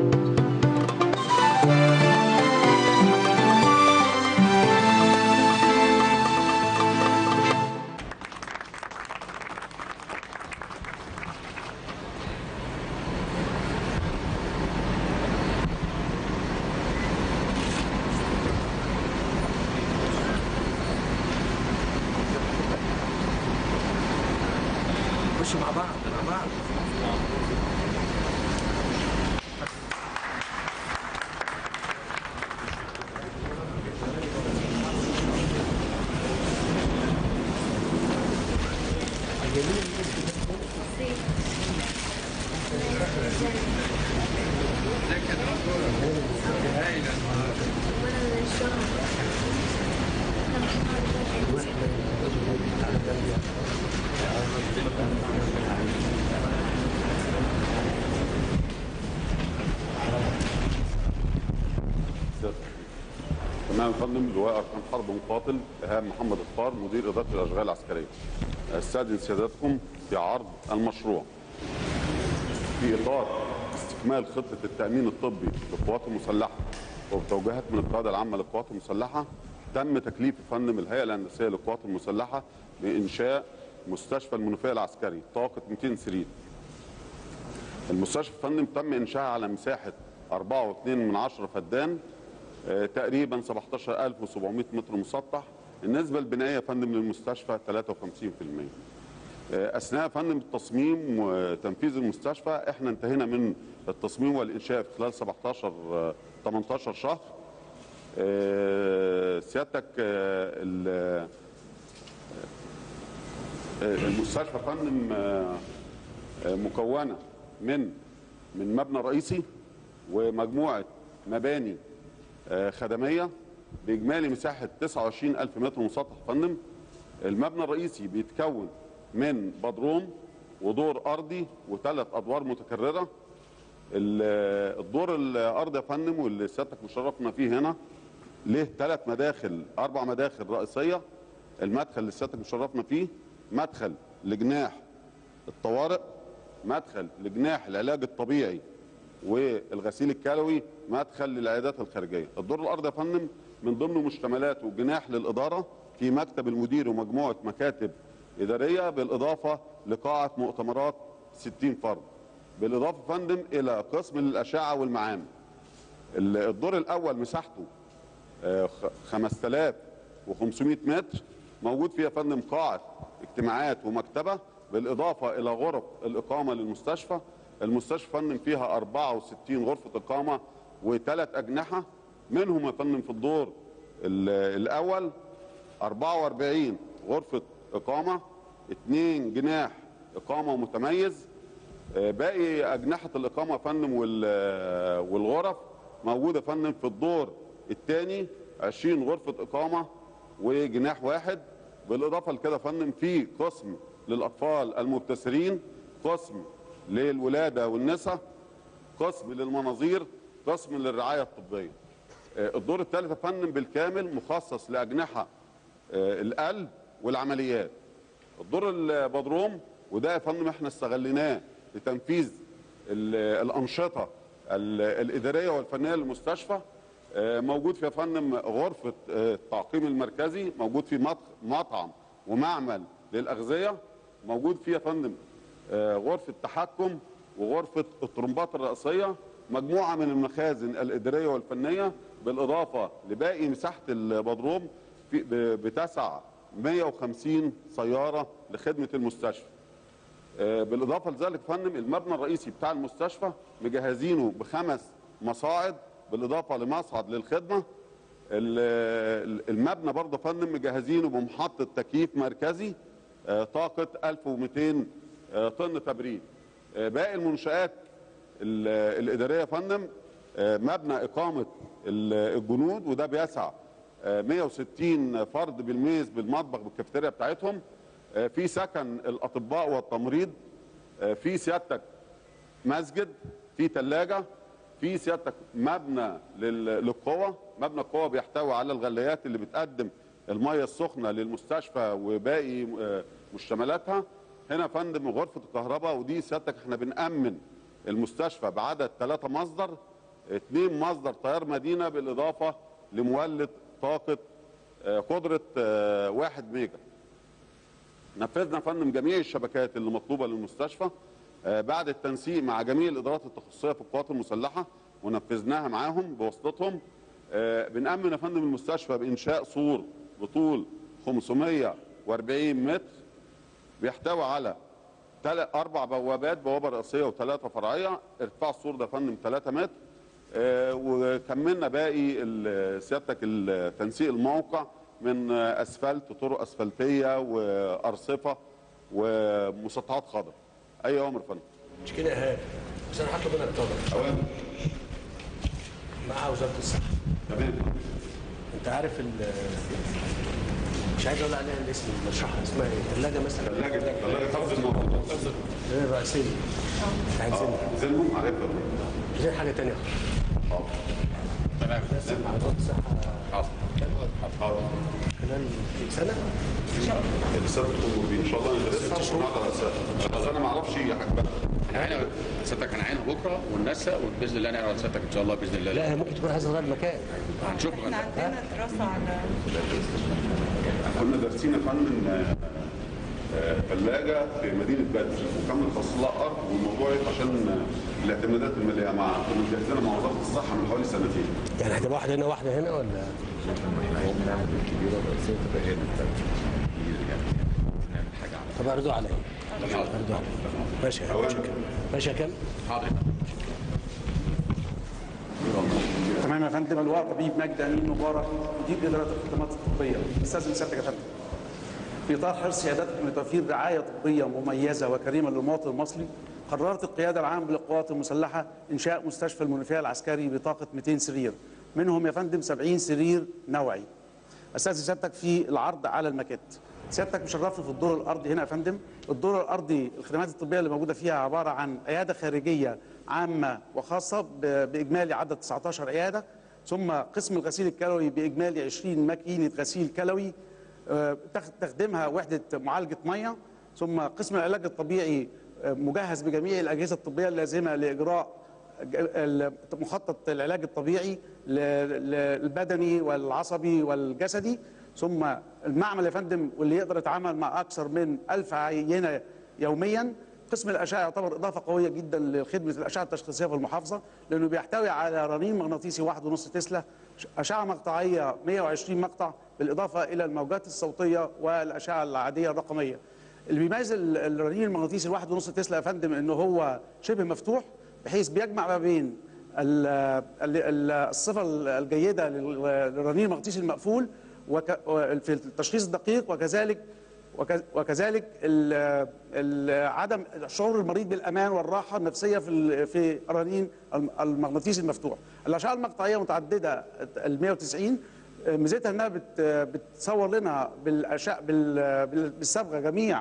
خش مع بعض مع بعض تمام يا فندم لواء اركان حرب مقاتل ايهاب محمد الطار مدير اداره الاشغال العسكريه. استاذن سيادتكم في عرض المشروع. في اطار استكمال خطه التامين الطبي للقوات المسلحه وبتوجيهات من القياده العامه للقوات المسلحه تم تكليف فندم الهيئه الهندسيه للقوات المسلحه بانشاء مستشفى المنوفيه العسكري طاقه 200 سرير. المستشفى فندم تم انشائها على مساحه 4.2 من عشرة فدان آه، تقريبا 17700 متر مسطح النسبه البنائيه يا فندم للمستشفى 53% آه، اثناء يا فندم التصميم وتنفيذ المستشفى احنا انتهينا من التصميم والانشاء في خلال 17 آه، 18 شهر آه، سيادتك آه، ال- آه، المستشفى يا فندم آه، آه، مكونه من من مبنى رئيسي ومجموعه مباني آه، خدميه باجمالي مساحه 29000 متر مسطح يا فندم المبنى الرئيسي بيتكون من بدروم ودور ارضي وثلاث ادوار متكرره ال- الدور الارضي يا فندم واللي سيادتك مشرفنا فيه هنا له ثلاث مداخل اربع مداخل رئيسيه المدخل اللي سيادتك مشرفنا فيه مدخل لجناح الطوارئ مدخل لجناح العلاج الطبيعي والغسيل الكلوي مدخل للعيادات الخارجيه الدور الارضي يا فندم من ضمن مشتملاته جناح للاداره في مكتب المدير ومجموعه مكاتب اداريه بالاضافه لقاعه مؤتمرات 60 فرد بالاضافه يا فندم الى قسم للاشعه والمعامل ال- الدور الاول مساحته آه، خ- 5500 متر موجود فيها يا فندم قاعه اجتماعات ومكتبه بالاضافه الى غرف الاقامه للمستشفى المستشفى يا فندم فيها 64 غرفه اقامه وثلاث اجنحه منهم يا فندم في الدور ال- الاول 44 غرفه اقامه اثنين جناح اقامه متميز آه، باقي اجنحه الاقامه يا فندم وال- آه، والغرف موجوده يا فندم في الدور الثاني 20 غرفه اقامه وجناح واحد بالاضافه لكده يا فندم في قسم للاطفال المبتسرين قسم للولاده والنساء قسم للمناظير قسم للرعايه الطبيه آه، الدور الثالث يا فندم بالكامل مخصص لاجنحه آه، القلب والعمليات الدور البدروم وده يا فندم احنا استغليناه لتنفيذ ال- الانشطه ال- الاداريه والفنيه للمستشفى آه، موجود في يا فندم غرفه آه، التعقيم المركزي موجود في مط- مطعم ومعمل للاغذيه موجود فيه يا فندم آه، غرفه تحكم وغرفه الطرمبات الرئيسيه مجموعه من المخازن الاداريه والفنيه بالاضافه لباقي مساحه البدروم في ب- بتسع 150 سياره لخدمه المستشفى. آه، بالاضافه لذلك يا فندم المبنى الرئيسي بتاع المستشفى مجهزينه بخمس مصاعد بالاضافه لمصعد للخدمه. ال- ال- المبنى برضه يا فندم مجهزينه بمحطه تكييف مركزي آه، طاقه 1200 آه، طن تبريد. آه، باقي المنشآت ال- الاداريه يا فندم آه، مبنى اقامه ال- الجنود وده بيسع آه، 160 فرد بالميز بالمطبخ بالكافيتيريا بتاعتهم آه، في سكن الاطباء والتمريض آه، في سيادتك مسجد في ثلاجه في سيادتك مبنى لل- للقوى مبنى القوى بيحتوي على الغليات اللي بتقدم الميه السخنه للمستشفى وباقي آه، مشتملاتها هنا يا فندم غرفه الكهرباء ودي سيادتك احنا بنامن المستشفى بعدد ثلاثه مصدر اثنين مصدر تيار مدينه بالاضافه لمولد طاقه آه، قدره آه، واحد ميجا نفذنا يا فندم جميع الشبكات اللي مطلوبه للمستشفى آه، بعد التنسيق مع جميع الادارات التخصصيه في القوات المسلحه ونفذناها معاهم بواسطتهم آه، بنأمن يا فندم المستشفى بانشاء سور بطول 540 متر بيحتوي على تل- اربع بوابات بوابه رئيسيه وثلاثه فرعيه ارتفاع السور ده يا فندم 3 متر آه، وكملنا باقي ال- سيادتك ال- تنسيق الموقع من آه، اسفلت طرق اسفلتيه وارصفه ومسطحات خضراء اي امر يا فندم مش كده يا إيهاب بس انا هطلب منك طلب اوامر مع وزاره الصحه تمام انت عارف ال مش عايز اقول عليها الاسم المشرحه اسمها ايه؟ ثلاجه مثلا ثلاجه ثلاجه حفظ الموضوع اللي هي الرئيسيه عايزينها زلهم عارفها عايزين حاجه ثانيه تمام بس مع وزاره الصحه حاضر حاضر خلال سنه الرساله تكون بيه ان شاء الله ندرسها ونقعد على الرساله بس انا ما اعرفش حاجه احنا هنا سيادتك هنعينها بكره وننسق وباذن الله نعرض على سيادتك ان شاء الله باذن الله لا هي ممكن تكون عايزه تغير المكان هنشوف احنا عندنا دراسه على كنا دارسين يا فندم آه، آه، ثلاجه في مدينه بدر وكان مخصص لها ارض والموضوع يبقى عشان آه، الاعتمادات الماليه مع كنا مجهزينها مع وزاره الصحه من حوالي سنتين يعني هتبقى واحده هنا واحده هنا ولا طب اعرضوا عليا اعرضوا عليا ماشي يا كابتن. ماشي يا كام حاضر تمام يا فندم اللواء طبيب مجدي امين مبارك مدير اداره الخدمات الطبيه استاذن سيادتك يا فندم في اطار حرص سيادتكم لتوفير رعايه طبيه مميزه وكريمه للمواطن المصري قررت القياده العامه للقوات المسلحه انشاء مستشفى المنوفيه العسكري بطاقه 200 سرير منهم يا فندم 70 سرير نوعي استاذن سيادتك في العرض على الماكيت سيادتك مشرفني في الدور الارضي هنا يا فندم الدور الارضي الخدمات الطبيه اللي موجوده فيها عباره عن عياده خارجيه عامه وخاصه ب- باجمالي عدد 19 عياده ثم قسم الغسيل الكلوي باجمالي 20 ماكينه غسيل كلوي آه، تخ- تخدمها وحده معالجه ميه ثم قسم العلاج الطبيعي آه، مجهز بجميع الاجهزه الطبيه اللازمه لاجراء ج- ال- مخطط العلاج الطبيعي ل- ل- البدني والعصبي والجسدي ثم المعمل يا فندم واللي يقدر يتعامل مع اكثر من ألف عينه يوميا قسم الاشعه يعتبر اضافه قويه جدا لخدمه الاشعه التشخيصيه في المحافظه لانه بيحتوي على رنين مغناطيسي 1.5 تسلا اشعه مقطعيه 120 مقطع بالاضافه الى الموجات الصوتيه والاشعه العاديه الرقميه اللي بيميز ال- الرنين المغناطيسي الواحد ونص تسلا يا فندم انه هو شبه مفتوح بحيث بيجمع ما بين ال- ال- ال- الصفه الجيده لل- للرنين المغناطيسي المقفول وك- في التشخيص الدقيق وكذلك وك- وكذلك ال- ال- عدم شعور المريض بالامان والراحه النفسيه في ال- في الرنين الم- المغناطيسي المفتوح. الاشعه المقطعيه متعدده ال 190 ميزتها انها بت- بتصور لنا بالأشعة بال- بال- بالصبغه جميع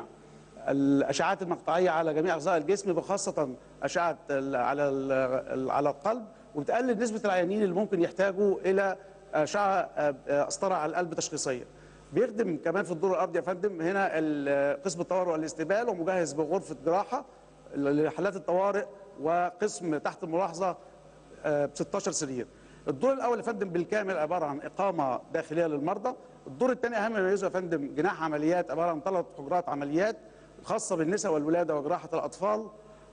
الاشعات المقطعيه على جميع اعضاء الجسم بخاصه اشعه ال- على ال- على القلب وبتقلل نسبه العيانين اللي ممكن يحتاجوا الى اشعه قسطره على القلب تشخيصيه. بيخدم كمان في الدور الارضي يا فندم هنا ال- قسم الطوارئ والاستقبال ومجهز بغرفه جراحه لحالات الطوارئ وقسم تحت الملاحظه ب 16 سرير. الدور الاول يا فندم بالكامل عباره عن اقامه داخليه للمرضى. الدور الثاني اهم ما يميزه يا فندم جناح عمليات عباره عن ثلاث حجرات عمليات خاصه بالنساء والولاده وجراحه الاطفال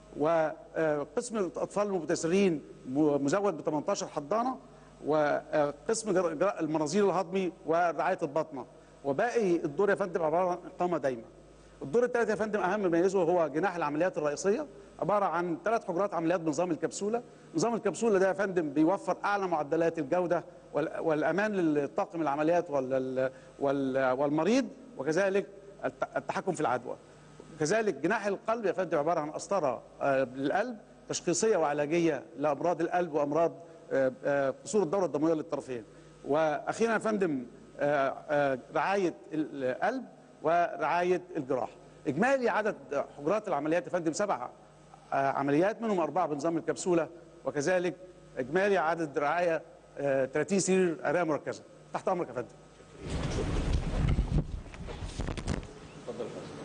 وقسم الاطفال المبتسرين مزود ب 18 حضانه وقسم جر- جر- المناظير الهضمي ورعايه البطنه وباقي الدور يا فندم عباره عن اقامه دايمه. الدور الثالث يا فندم اهم ما يميزه هو جناح العمليات الرئيسيه عباره عن ثلاث حجرات عمليات بنظام الكبسوله، نظام الكبسوله ده يا فندم بيوفر اعلى معدلات الجوده وال- والامان للطاقم العمليات وال- وال- والمريض وكذلك الت- التحكم في العدوى. كذلك جناح القلب يا فندم عباره عن قسطره آه، للقلب تشخيصيه وعلاجيه لامراض القلب وامراض آه، آه، قصور الدوره الدمويه للطرفين. واخيرا يا فندم آه، آه، رعايه القلب ورعايه الجراحه. اجمالي عدد حجرات العمليات يا فندم سبع آه، عمليات منهم اربعه بنظام الكبسوله وكذلك اجمالي عدد رعايه آه، 30 سرير عنايه مركزه. تحت امرك يا فندم.